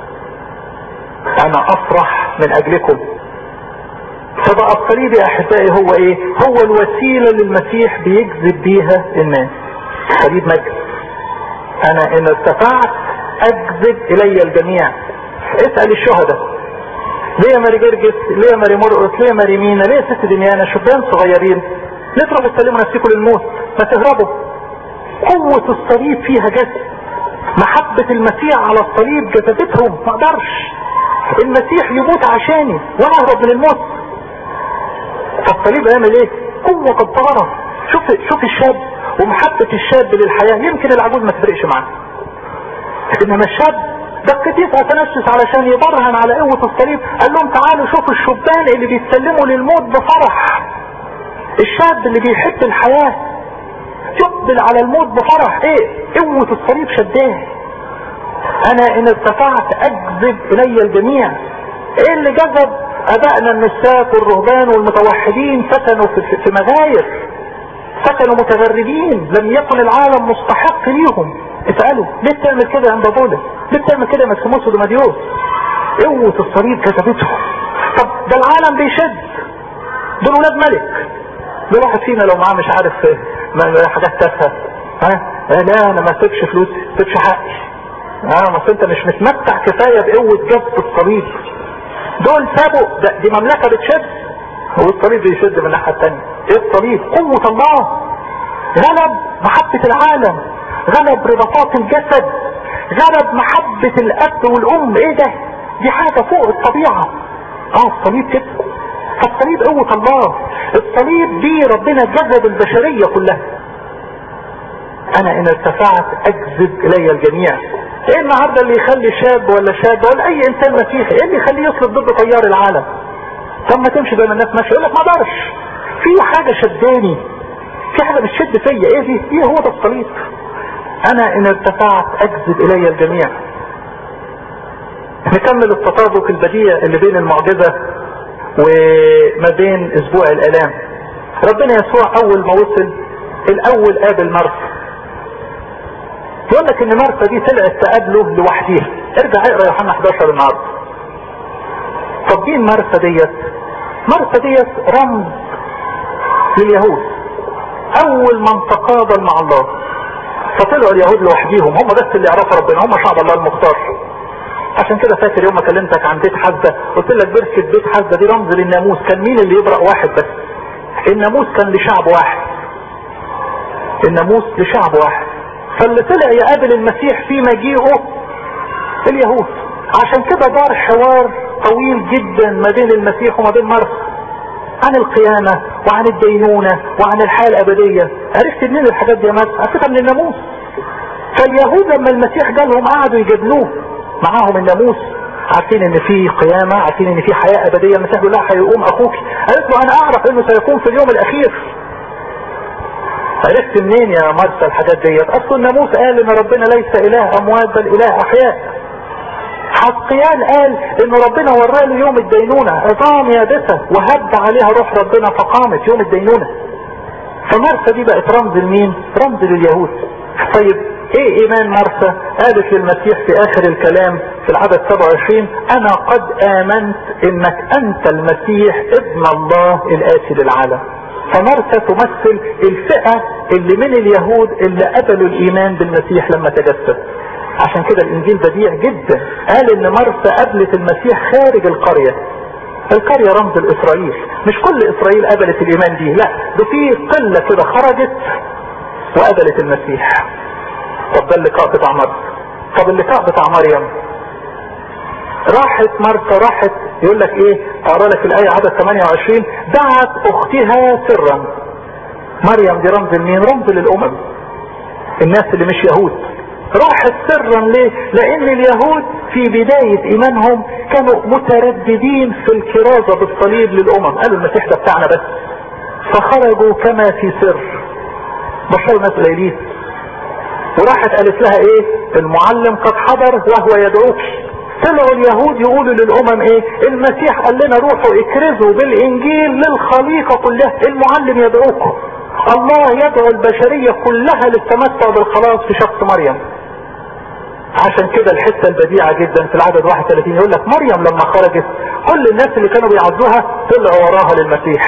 انا افرح من اجلكم فبقى الصليب يا احبائي هو ايه هو الوسيلة للمسيح بيجذب بيها الناس صليب مجد انا ان ارتفعت اجذب الي الجميع اسأل الشهداء ليه يا ماري جرجس ليه يا ماري مرقس ليه يا ماري مينا ليه يا ست دميانة شبان صغيرين نضربوا تسلموا نفسكم للموت ما تهربوا قوة الصليب فيها جذب محبة المسيح على الصليب جذبتهم ما اقدرش المسيح يموت عشاني وانا اهرب من الموت فالصليب يعمل ايه قوة جبارة شوف شوف الشاب ومحبة الشاب للحياة يمكن العجوز ما تفرقش معاه انما الشاب ده القديس اثناسيوس علشان يبرهن على قوة الصليب قال لهم تعالوا شوفوا الشبان اللي بيتسلموا للموت بفرح الشاب اللي بيحب الحياة يقبل على الموت بفرح ايه قوة الصليب شداه انا ان ارتفعت اجذب الي الجميع ايه اللي جذب ابائنا النساك والرهبان والمتوحدين سكنوا في, في مغاير سكنوا متغربين لم يكن العالم مستحق ليهم اسألوا ليه بتعمل كده يا بابولا ليه بتعمل كده يا مكسيموس ودماديوس قوة الصليب كتبتهم طب ده العالم بيشد دول ولاد ملك دول واحد فينا لو معاه مش عارف حاجات تافهه ها لا انا ما سيبش فلوس ما سيبش حقي اه ما انت مش متمتع كفايه بقوه جبت الصليب دول سابوا ده دي مملكه بتشد والصليب بيشد من الناحيه الثانيه ايه الصليب قوه الله غلب محبه العالم غلب رباطات الجسد غلب محبه الاب والام ايه ده دي حاجه فوق الطبيعه اه الصليب كده فالصليب قوه الله الصليب دي ربنا جذب البشريه كلها انا ان ارتفعت اجذب الي الجميع ايه النهارده اللي يخلي شاب ولا شاب ولا اي انسان مسيحي ايه اللي يخليه يصرف ضد تيار العالم طب ما تمشي زي ما الناس ماشيه يقول لك ما اقدرش في حاجه شداني في حاجه بتشد فيا ايه دي ايه هو ده الصليب انا ان ارتفعت اجذب الي الجميع نكمل التطابق البديع اللي بين المعجزه وما بين اسبوع الالام ربنا يسوع اول ما وصل الاول قابل مرسى يقول لك ان مرسى دي طلعت تقابله لوحديها ارجع اقرا يوحنا 11 النهارده طب مين مرسى ديت مرسى ديت رمز لليهود اول من تقابل مع الله فطلعوا اليهود لوحديهم هم بس اللي يعرفوا ربنا هم شعب الله المختار عشان كده فاكر يوم ما كلمتك عن بيت حزة قلت لك بركة بيت حزة دي رمز للناموس كان مين اللي يبرأ واحد بس الناموس كان لشعب واحد الناموس لشعب واحد فاللي طلع يقابل المسيح في مجيئه اليهود عشان كده دار حوار طويل جدا ما بين المسيح وما بين مرسى عن القيامة وعن الدينونة وعن الحياة الأبدية عرفت منين الحاجات دي يا مرسى عرفتها من الناموس فاليهود لما المسيح جالهم قعدوا يجادلوه معاهم الناموس عارفين ان في قيامة عارفين ان في حياة ابدية المسيح بيقول لها هيقوم اخوك قالت له انا اعرف انه سيكون في اليوم الاخير عرفت منين يا مرسى الحاجات ديت اصل الناموس قال ان ربنا ليس اله اموات بل اله احياء حقيان قال ان ربنا وراه له يوم الدينونة عظام يابسة وهد عليها روح ربنا فقامت يوم الدينونة فمرسى دي بقت رمز لمين رمز لليهود طيب ايه ايمان مرسى قالت للمسيح في اخر الكلام في العدد 27 انا قد امنت انك انت المسيح ابن الله الاتي للعالم فمرسى تمثل الفئة اللي من اليهود اللي قبلوا الايمان بالمسيح لما تجسد عشان كده الانجيل بديع جدا قال ان مرسى قبلت المسيح خارج القرية القرية رمز لاسرائيل مش كل اسرائيل قبلت الايمان دي لا ده في قلة كده خرجت وقبلت المسيح طب ده اللقاء بتاع مرسى طب اللقاء بتاع مريم راحت مرسى راحت يقول لك ايه اقرا لك الايه عدد 28 دعت اختها سرا مريم دي رمز لمين رمز للامم الناس اللي مش يهود راحت سرا ليه لان اليهود في بداية ايمانهم كانوا مترددين في الكرازة بالصليب للامم قالوا المسيح ده بتاعنا بس فخرجوا كما في سر بشروا ناس قليلين وراحت قالت لها ايه المعلم قد حضر وهو يدعوك طلعوا اليهود يقولوا للامم ايه المسيح قال لنا روحوا اكرزوا بالانجيل للخليقة كلها المعلم يدعوكم الله يدعو البشرية كلها للتمتع بالخلاص في شخص مريم عشان كده الحتة البديعة جدا في العدد 31 يقول لك مريم لما خرجت كل الناس اللي كانوا بيعزوها طلعوا وراها للمسيح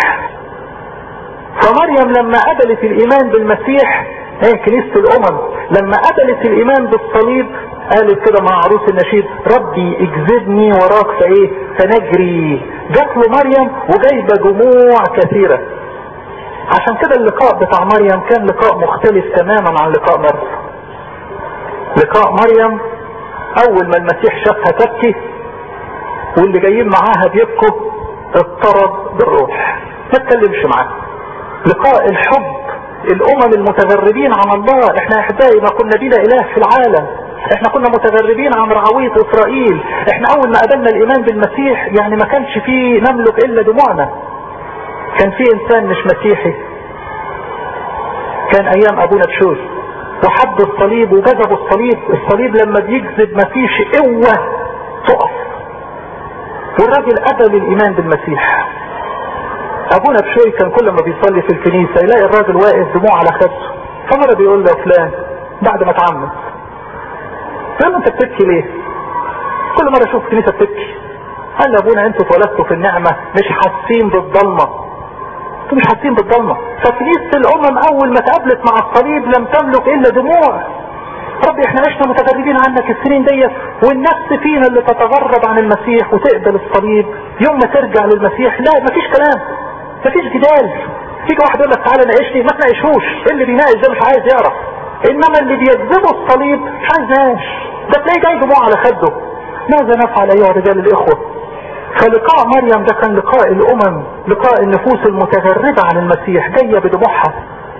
فمريم لما قبلت الايمان بالمسيح هي كنيسة الامم لما قبلت الايمان بالصليب قالت كده مع عروس النشيد ربي اجذبني وراك فايه فنجري جات له مريم وجايبه جموع كثيره عشان كده اللقاء بتاع مريم كان لقاء مختلف تماما عن لقاء مريم لقاء مريم اول ما المسيح شافها تبكي واللي جايين معاها بيبكوا اضطرب بالروح ما تكلمش معاه لقاء الحب الامم المتغربين عن الله احنا يا احبائي ما كنا بلا اله في العالم احنا كنا متغربين عن رعوية اسرائيل احنا اول ما قبلنا الايمان بالمسيح يعني ما كانش فيه نملك الا دموعنا كان في انسان مش مسيحي كان ايام ابونا بشوي وحب الصليب وجذبوا الصليب الصليب لما بيجذب مفيش قوة تقف والراجل قبل الايمان بالمسيح ابونا بشوي كان كل ما بيصلي في الكنيسة يلاقي الراجل واقف دموع على خده فمرة بيقول له فلان بعد ما اتعمد يقول له انت بتبكي ليه كل مرة اشوف كنيسة بتبكي قال له ابونا انتوا اتولدتوا في النعمة مش حاسين بالضلمة انتوا مش حاسين بالضلمة فكنيسة الامم اول ما تقابلت مع الصليب لم تملك الا دموع ربي احنا عشنا متغربين عنك السنين ديت والنفس فينا اللي تتغرب عن المسيح وتقبل الصليب يوم ما ترجع للمسيح لا مفيش كلام مفيش جدال تيجي واحد يقول لك تعالى ناقشني ما تناقشهوش اللي بيناقش ده مش عايز يعرف انما اللي بيجذبه الصليب مش عايز ناقش ده تلاقيه جاي دموع على خده ماذا نفعل ايها رجال الاخوه فلقاء مريم ده كان لقاء الامم لقاء النفوس المتغربة عن المسيح جاية بدموعها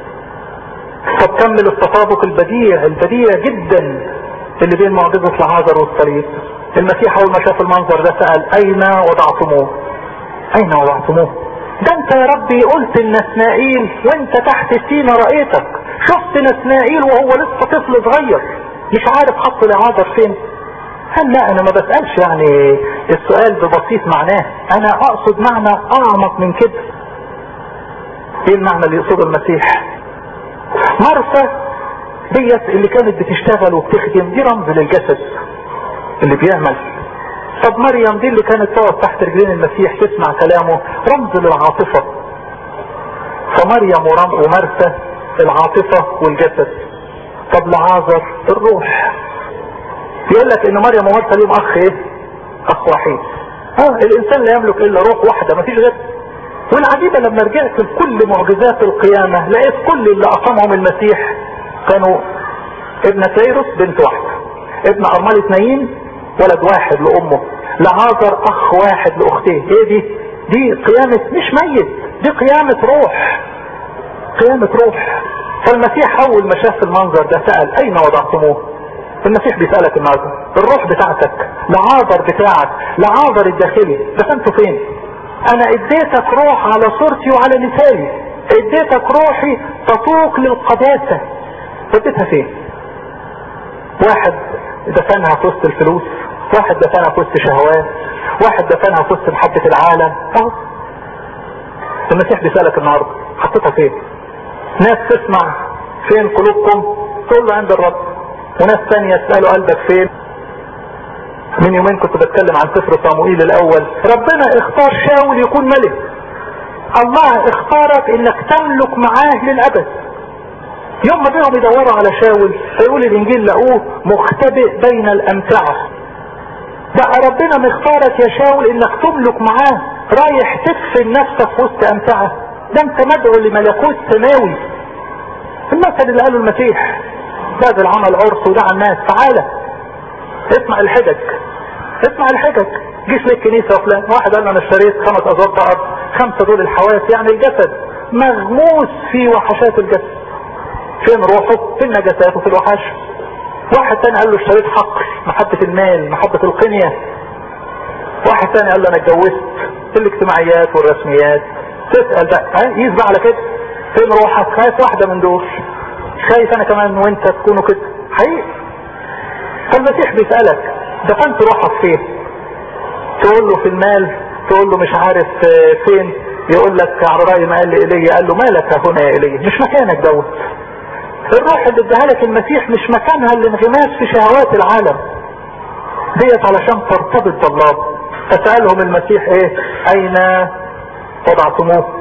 طب كمل التطابق البديع البديع جدا اللي بين معجزة العازر والصليب المسيح اول ما شاف المنظر ده سأل اين وضعتموه اين وضعتموه ده انت يا ربي قلت لنسنائيل وانت تحت السينة رأيتك شفت نسنائيل وهو لسه طفل صغير مش عارف حط العازر فين قال لا انا ما بسألش يعني السؤال ببسيط معناه انا اقصد معنى اعمق من كده ايه المعنى اللي يقصده المسيح مرسى ديت اللي كانت بتشتغل وبتخدم دي رمز للجسد اللي بيعمل طب مريم دي اللي كانت تقعد تحت رجلين المسيح تسمع كلامه رمز للعاطفة فمريم ومرسى العاطفة والجسد طب لعازر الروح يقول لك ان مريم ومرسى ليهم اخ ايه اخ وحيد اه الانسان لا يملك الا روح واحدة مفيش غير والعجيبة لما رجعت لكل معجزات القيامة لقيت كل اللي اقامهم المسيح كانوا ابن تيروس بنت واحدة ابن ارملة نايين ولد واحد لامه لعازر اخ واحد لاختيه ايه دي دي قيامة مش ميت دي قيامة روح قيامة روح فالمسيح اول ما شاف المنظر ده سأل اين وضعتموه المسيح بيسألك النهارده الروح بتاعتك لعاذر بتاعك لعاذر الداخلي دفنته فين انا اديتك روح على صورتي وعلى مثالي اديتك روحي تطوق للقداسة وديتها فين واحد دفنها في وسط الفلوس واحد دفنها في وسط شهوات واحد دفنها في وسط محبة العالم اهو المسيح بيسألك النهارده حطيتها فين ناس تسمع فين قلوبكم تقول له عند الرب وناس تانية تسألوا قلبك فين من يومين كنت بتكلم عن سفر صموئيل الاول ربنا اختار شاول يكون ملك الله اختارك انك تملك معاه للابد يوم ما بيهم يدوروا على شاول فيقول الانجيل لقوه مختبئ بين الامتعة بقى ربنا مختارك يا شاول انك تملك معاه رايح تدفن نفسك في وسط امتعة ده انت مدعو لملكوت سماوي المثل اللي قاله المسيح بعد العمل عرس ودعا الناس تعالى اسمع الحجج اسمع الحجج جيش للكنيسة وفلان واحد قال انا اشتريت خمس ازواج بقر خمسة دول الحواس يعني الجسد مغموس في وحشات الجسد فين روحه في النجاسات وفي الوحش واحد تاني قال له اشتريت حق محبة المال محبة القنية واحد تاني قال له انا اتجوزت الاجتماعيات والرسميات تسأل بقى ها يقيس بقى على كده فين روحك خايف واحدة من دول خايف انا كمان وانت تكونوا كده حقيقي فالمسيح بيسألك دفنت روحك فين تقول له في المال تقول له مش عارف فين يقول لك على رأي ما قال لإيليا قال له مالك هنا يا إيليا مش مكانك دوت الروح اللي اداها لك المسيح مش مكانها الانغماس في شهوات العالم ديت علشان ترتبط بالله فسألهم المسيح ايه اين وضعتموه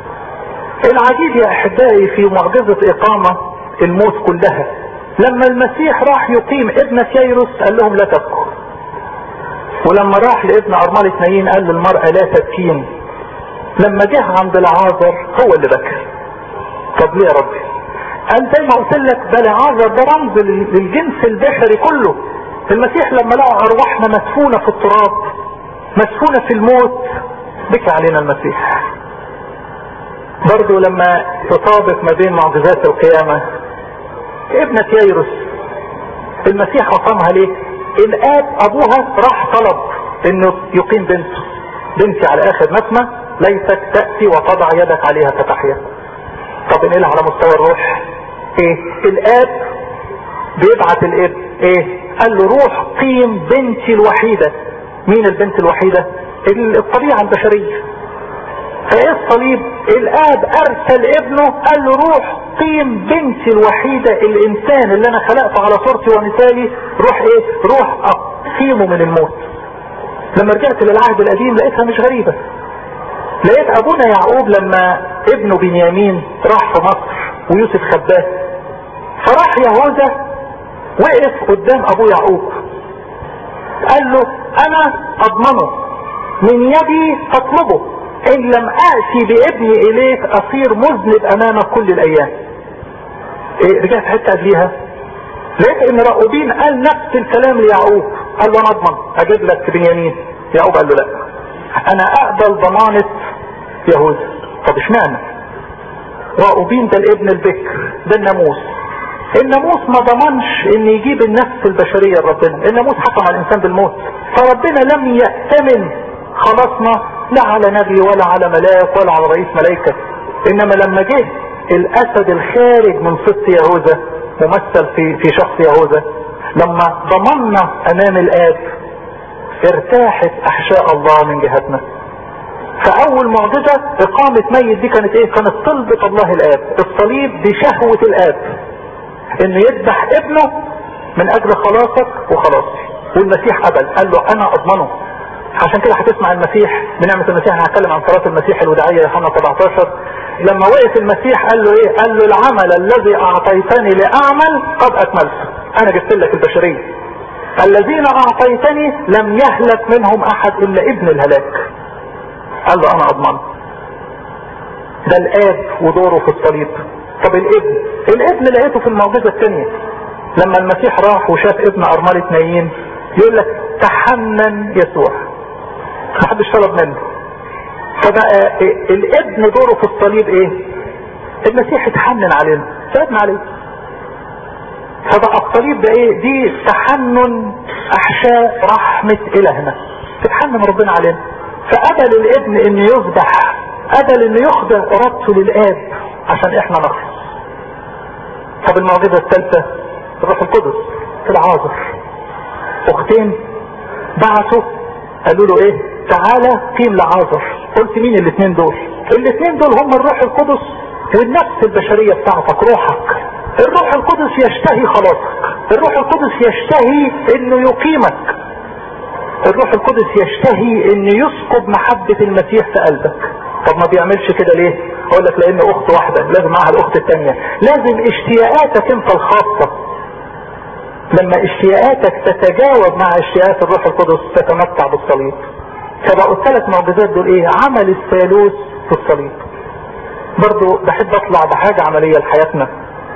العجيب يا احبائي في معجزة اقامة الموت كلها لما المسيح راح يقيم ابنة ييروس قال لهم لا تبكوا ولما راح لابن ارملة نايين قال للمرأة لا تبكين لما جه عند العازر هو اللي بكى طب ليه يا ربي قال زي ما قلت لك ده العازر ده رمز للجنس البشري كله المسيح لما لقى ارواحنا مدفونة في التراب مدفونة في الموت بكى علينا المسيح برضو لما تطابق ما بين معجزات القيامة ابنة ييروس المسيح أقامها ليه الآب أبوها راح طلب انه يقيم بنته بنتي على آخر نسمة ليتك تأتي وتضع يدك عليها فتحيا طب انقلها على مستوى الروح ايه الاب بيبعت الابن ايه قال له روح قيم بنتي الوحيدة مين البنت الوحيدة الطبيعة البشرية فايه الصليب الاب ارسل ابنه قال له روح قيم بنتي الوحيدة الانسان اللي انا خلقته على صورتي ومثالي روح ايه روح اقيمه من الموت لما رجعت للعهد القديم لقيتها مش غريبة لقيت ابونا يعقوب لما ابنه بنيامين راح في مصر ويوسف خباه فراح يهوذا وقف قدام ابو يعقوب قال له انا اضمنه من يدي اطلبه ان لم اتي بابني اليك اصير مذنب امامك كل الايام إيه رجعت حته قبليها لقيت ان راؤوبين قال نفس الكلام ليعقوب قال له انا اضمن اجيب لك بنيامين يعقوب قال له لا انا اقبل ضمانة يهوذا طب اشمعنى راؤوبين ده الابن البكر ده الناموس الناموس ما ضمنش ان يجيب النفس البشرية لربنا الناموس حكم على الانسان بالموت فربنا لم يأتمن خلاصنا لا على نبي ولا على ملاك ولا على رئيس ملائكة انما لما جه الاسد الخارج من سبط يهوذا ممثل في في شخص يهوذا لما ضمنا امام الاب ارتاحت احشاء الله من جهتنا فاول معجزة اقامة ميت دي كانت ايه كانت طلبة الله الاب الصليب دي شهوة الاب انه يذبح ابنه من اجل خلاصك وخلاصي والمسيح قبل قال له انا اضمنه عشان كده هتسمع المسيح بنعمة المسيح انا هتكلم عن صلاة المسيح الوداعية يوحنا 17 لما وقف المسيح قال له ايه قال له العمل الذي اعطيتني لاعمل قد اكملته انا جبت لك البشرية الذين اعطيتني لم يهلك منهم احد الا ابن الهلاك قال له انا اضمن ده الاب ودوره في الصليب طب الابن الابن لقيته في المعجزة الثانية لما المسيح راح وشاف ابن ارملة نايين يقول لك تحنن يسوع ما حدش طلب منه فبقى الابن دوره في الصليب ايه المسيح اتحنن علينا تعبنا عليه فبقى الصليب ده ايه دي تحنن احشاء رحمة الهنا تتحنن ربنا علينا فقبل الابن انه يذبح قبل انه يخضع ارادته للاب عشان احنا نخلص طب المعجزة الثالثة الروح القدس في العاذر اختين بعثوا قالوا له ايه تعالى قيم لعازر قلت مين الاثنين دول الاثنين دول هم الروح القدس والنفس البشرية بتاعتك روحك الروح القدس يشتهي خلاصك الروح القدس يشتهي انه يقيمك الروح القدس يشتهي انه يسكب محبة المسيح في قلبك طب ما بيعملش كده ليه اقول لك لان اخت واحدة لازم معها الاخت الثانية لازم اشتياقاتك انت الخاصة لما اشتياقاتك تتجاوب مع اشتياقات الروح القدس تتمتع بالصليب فبقوا الثلاث معجزات دول ايه عمل الثالوث في الصليب برضو بحب اطلع بحاجة عملية لحياتنا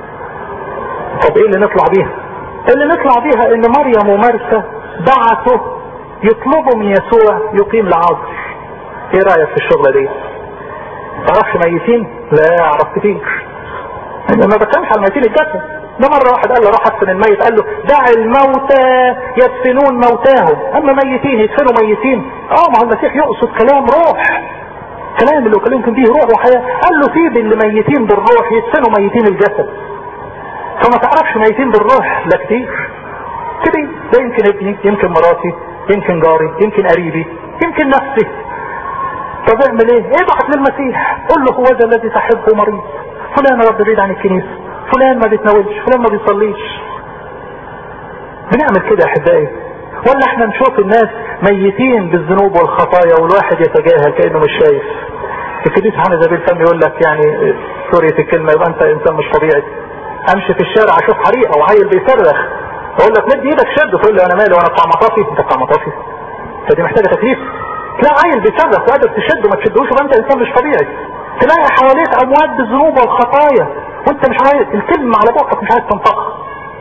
طب ايه اللي نطلع بيها اللي نطلع بيها ان مريم ومرسى بعثوا يطلبوا من يسوع يقيم العصر ايه رأيك في الشغلة دي تعرفش ميتين لا اعرف كتير انا ما بتكلمش على ميتين الجسد ده مرة واحد قال له روح ادفن الميت قال له دع الموتى يدفنون موتاهم اما ميتين يدفنوا ميتين اه ما هو المسيح يقصد كلام روح كلام اللي كلمكم فيه روح وحياة قال له سيب اللي ميتين بالروح يدفنوا ميتين الجسد فما تعرفش ميتين بالروح لا كتير كده ده يمكن ابني يمكن مراتي يمكن جاري يمكن قريبي يمكن نفسي طب اعمل ايه ابعت للمسيح قل له هو ذا الذي تحبه مريض فلان رب بعيد عن الكنيسة فلان ما بيتناولش فلان ما بيصليش بنعمل كده يا احبائي ولا احنا نشوف الناس ميتين بالذنوب والخطايا والواحد يتجاهل كانه مش شايف القديس حامد زبيل فم يقول لك يعني سورية الكلمة يبقى انت انسان مش طبيعي امشي في الشارع اشوف حريقة وعيل بيصرخ اقول لك مد ايدك شد تقول لي انا مالي وانا بتاع مطافي انت بتاع مطافي فدي محتاجة تكليف تلاقي عيل بيصرخ وقادر تشد وما تشدوش يبقى انت انسان مش طبيعي تلاقي حواليك اموات بالذنوب والخطايا وانت مش عايز الكلمة على بقك مش عايز تنطقها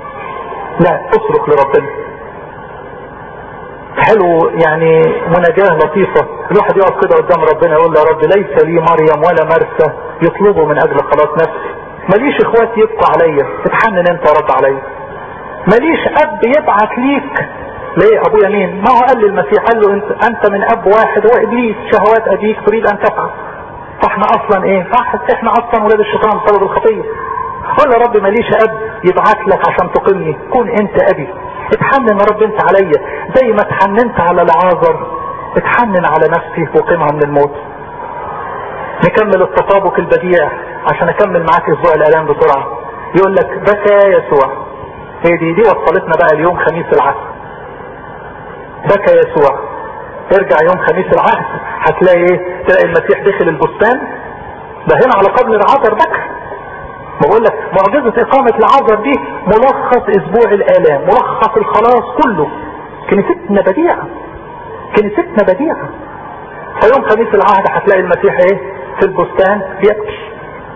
لا اصرخ لربنا حلو يعني مناجاة لطيفة الواحد يقف كده قدام ربنا يقول له يا رب ليس لي مريم ولا مرسى يطلبوا من اجل خلاص نفسي ماليش اخوات يبقوا عليا اتحنن انت يا رب عليا ماليش اب يبعت ليك ليه ابويا مين ما هو قال للمسيح قال له انت, انت من اب واحد هو ابليس شهوات ابيك تريد ان تفعل فاحنا اصلا ايه احنا اصلا ولاد الشيطان بسبب الخطيه قول يا رب ماليش اب يبعت لك عشان تقيمني كون انت ابي اتحنن يا رب انت عليا زي ما اتحننت على العازر اتحنن على نفسي وقيمها من الموت نكمل التطابق البديع عشان اكمل معاك اسبوع الالام بسرعة يقول لك بكى يسوع هي دي دي وصلتنا بقى اليوم خميس العهد بكى يسوع ارجع يوم خميس العهد هتلاقي ايه تلاقي المسيح دخل البستان ده هنا على قبل العذر بكى بقول لك معجزة اقامة العذر دي ملخص اسبوع الالام ملخص الخلاص كله كنيستنا بديعة كنيستنا بديعة فيوم خميس العهد هتلاقي المسيح ايه في البستان بيبكي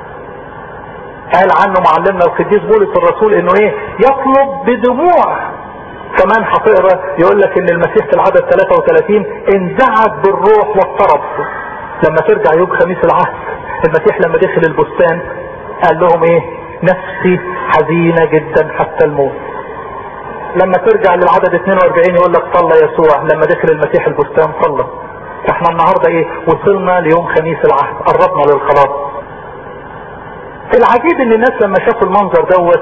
قال عنه معلمنا القديس بولس الرسول انه ايه يطلب بدموع كمان هتقرا يقول لك ان المسيح في العدد 33 انزعج بالروح واضطرب لما ترجع يوم خميس العهد المسيح لما دخل البستان قال لهم ايه نفسي حزينة جدا حتى الموت لما ترجع للعدد 42 يقول لك صلى يسوع لما دخل المسيح البستان صلى احنا النهاردة ايه وصلنا ليوم خميس العهد قربنا للخلاص العجيب ان الناس لما شافوا المنظر دوت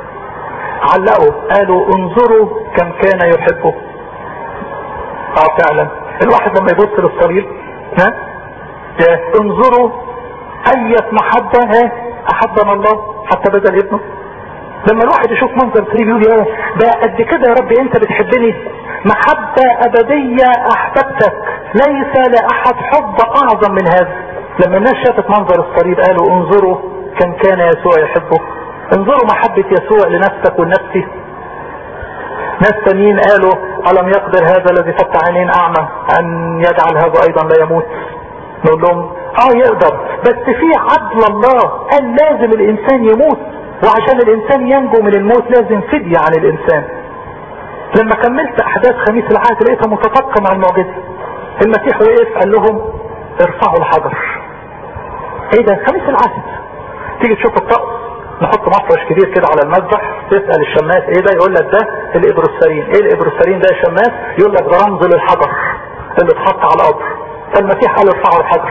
علقوا قالوا انظروا كم كان يحبه اه فعلا الواحد لما يبص للصليب ها انظروا اية محبة ها احبنا الله حتى بذل ابنه لما الواحد يشوف منظر صليب يقول يا ده قد كده يا رب انت بتحبني محبة ابدية احببتك ليس لاحد حب اعظم من هذا لما الناس شافت منظر الصليب قالوا انظروا كم كان يسوع يحبه انظروا محبة يسوع لنفسك ولنفسي ناس تانيين قالوا ألم يقدر هذا الذي فتح عينين أعمى أن يجعل هذا أيضا لا يموت نقول لهم اه يقدر بس في عدل الله قال لازم الإنسان يموت وعشان الإنسان ينجو من الموت لازم فدية عن الإنسان لما كملت أحداث خميس العهد لقيتها متفقة مع المعجزة المسيح وقف قال لهم ارفعوا الحجر ايه ده خميس العهد تيجي تشوف الطقس نحط مفرش كبير كده على المذبح تسأل الشماس ايه ده يقول لك ده الابروسارين ايه الابروسارين ده يا شماس يقول لك ده رمز للحجر اللي اتحط على القبر فالمسيح قال ارفعوا الحجر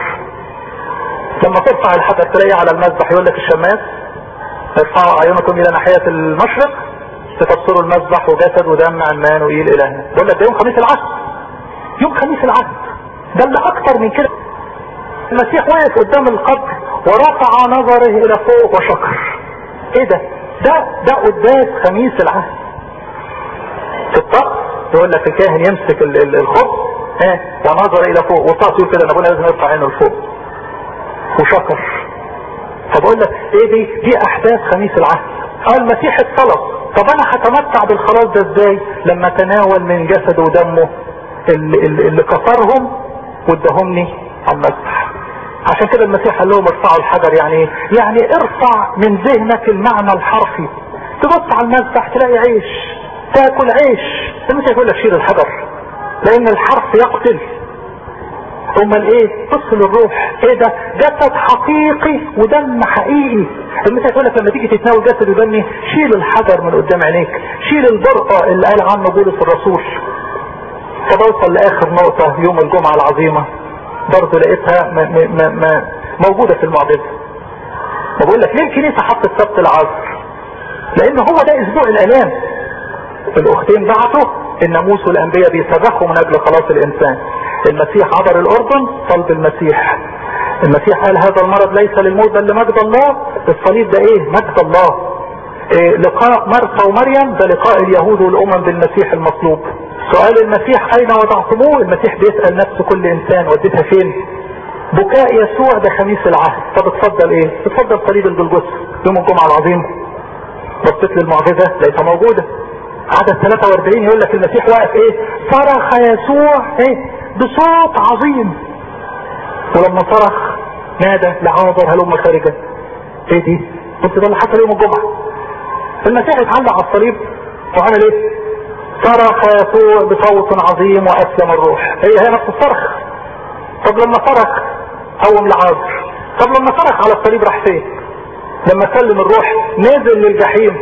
لما ترفع الحجر تلاقيه على المذبح يقول لك الشماس ارفعوا اعينكم الى ناحية المشرق تفسروا المذبح وجسد ودم عمان وإيل الهنا بقول لك ده يوم خميس العهد يوم خميس العهد ده اللي اكتر من كده المسيح واقف قدام القبر ورفع نظره الى فوق وشكر ايه ده ده ده قداس خميس العهد في الطقس يقول لك الكاهن يمسك الخبز ها ونظر الى فوق والطقس يقول كده ابونا لازم يرفع عينه لفوق وشكر فبقول لك ايه دي دي احداث خميس العهد اه المسيح الطلب طب انا هتمتع بالخلاص ده ازاي لما تناول من جسده ودمه اللي, اللي كسرهم واداهمني على المسبح عشان كده المسيح قال لهم ارفعوا الحجر يعني ايه يعني ارفع من ذهنك المعنى الحرفي تبص على المسبح تلاقي عيش تاكل عيش المسيح يقول لك شيل الحجر لان الحرف يقتل امال ايه بص للروح ايه ده جسد حقيقي ودم حقيقي المسيح يقول لك لما تيجي تتناول جسد ودمي شيل الحجر من قدام عينيك شيل البرقة اللي قال عنه بولس الرسول فبوصل لاخر نقطة يوم الجمعة العظيمة برضه لقيتها ما ما ما موجودة في المعجزة بقول لك ليه الكنيسة حطت سبت العصر لان هو ده اسبوع الالام الاختين بعتوا الناموس والانبياء بيصرخوا من اجل خلاص الانسان المسيح عبر الاردن صلب المسيح المسيح قال هذا المرض ليس للموت بل لمجد الله الصليب ده ايه مجد الله إيه لقاء مرثا ومريم ده لقاء اليهود والامم بالمسيح المصلوب سؤال المسيح اين وضعتموه المسيح بيسأل نفسه كل انسان وديتها فين بكاء يسوع ده خميس العهد طب اتفضل ايه اتفضل صليب الجلجث يوم الجمعة العظيم بصيت للمعجزة لقيتها موجودة عدد 43 يقول لك المسيح واقف ايه صرخ يسوع ايه بصوت عظيم ولما صرخ نادى لعازر هلم خارجا ايه دي بص ده اللي حصل يوم الجمعة المسيح اتعلق على الصليب وعمل ايه صرخ يسوع بصوت عظيم واسلم الروح هي هي نفس الصرخ طب لما صرخ قوم لعازر طب لما صرخ على الصليب راح فين لما سلم الروح نزل للجحيم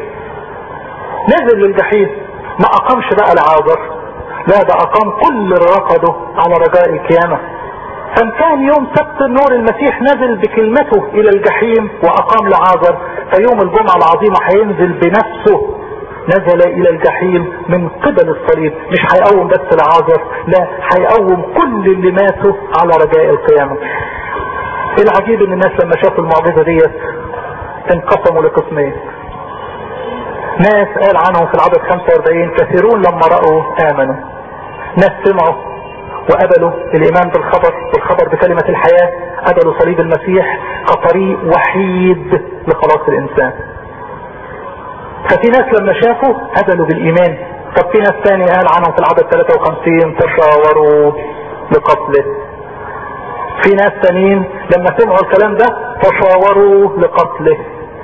نزل للجحيم ما اقامش بقى لعازر لا ده اقام كل اللي رفضه على رجاء القيامة كان كان يوم سبت النور المسيح نزل بكلمته الى الجحيم واقام لعازر فيوم الجمعة العظيمة هينزل بنفسه نزل الى الجحيم من قبل الصليب مش هيقوم بس العازر لا هيقوم كل اللي ماتوا على رجاء القيامة العجيب ان الناس لما شافوا المعجزة ديت انقسموا لقسمين ناس قال عنهم في العدد 45 كثيرون لما رأوا آمنوا ناس سمعوا وقبلوا الإيمان بالخبر بالخبر بكلمة الحياة قبلوا صليب المسيح كطريق وحيد لخلاص الإنسان ففي ناس لما شافوا قبلوا بالإيمان طب في ناس تاني قال عنهم في العدد 53 تشاوروا لقتله في ناس تانيين لما سمعوا الكلام ده تشاوروا لقتله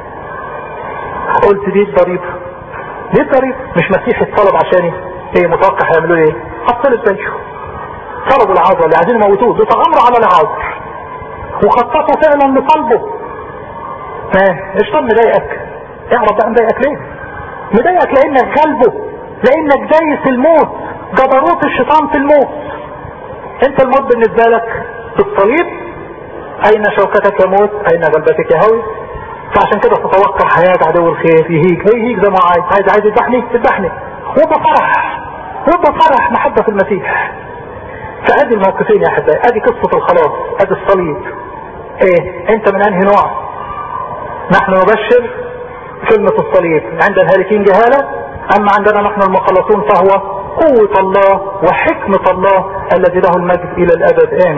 قلت دي الضريبة دي الضريبة مش مسيح الطلب عشاني ايه متوقع هيعملوا ايه هتصلب زيه طلبوا العذر اللي عايزين يموتوه بيتغمروا على العذر وخططوا فعلا لطلبه ها ايش طب مضايقك اعرف بقى مضايقك ليه مضايقك لانك غلبه لانك دايس الموت جبروت الشيطان في الموت انت الموت بالنسبه لك في الصليب اين شوكتك يا موت اين غلبتك يا هوي فعشان كده تتوقع حياة عدو الخير يهيج يهيج زي ما عايز عايز عايز يذبحني يذبحني وبفرح وبفرح محبة في المسيح فادي الموقفين يا احبائي ادي قصة الخلاص ادي الصليب ايه انت من انهي نوع نحن نبشر كلمة الصليب عند الهالكين جهالة اما عندنا نحن المخلصون فهو قوة الله وحكمة الله الذي له المجد الى الابد امين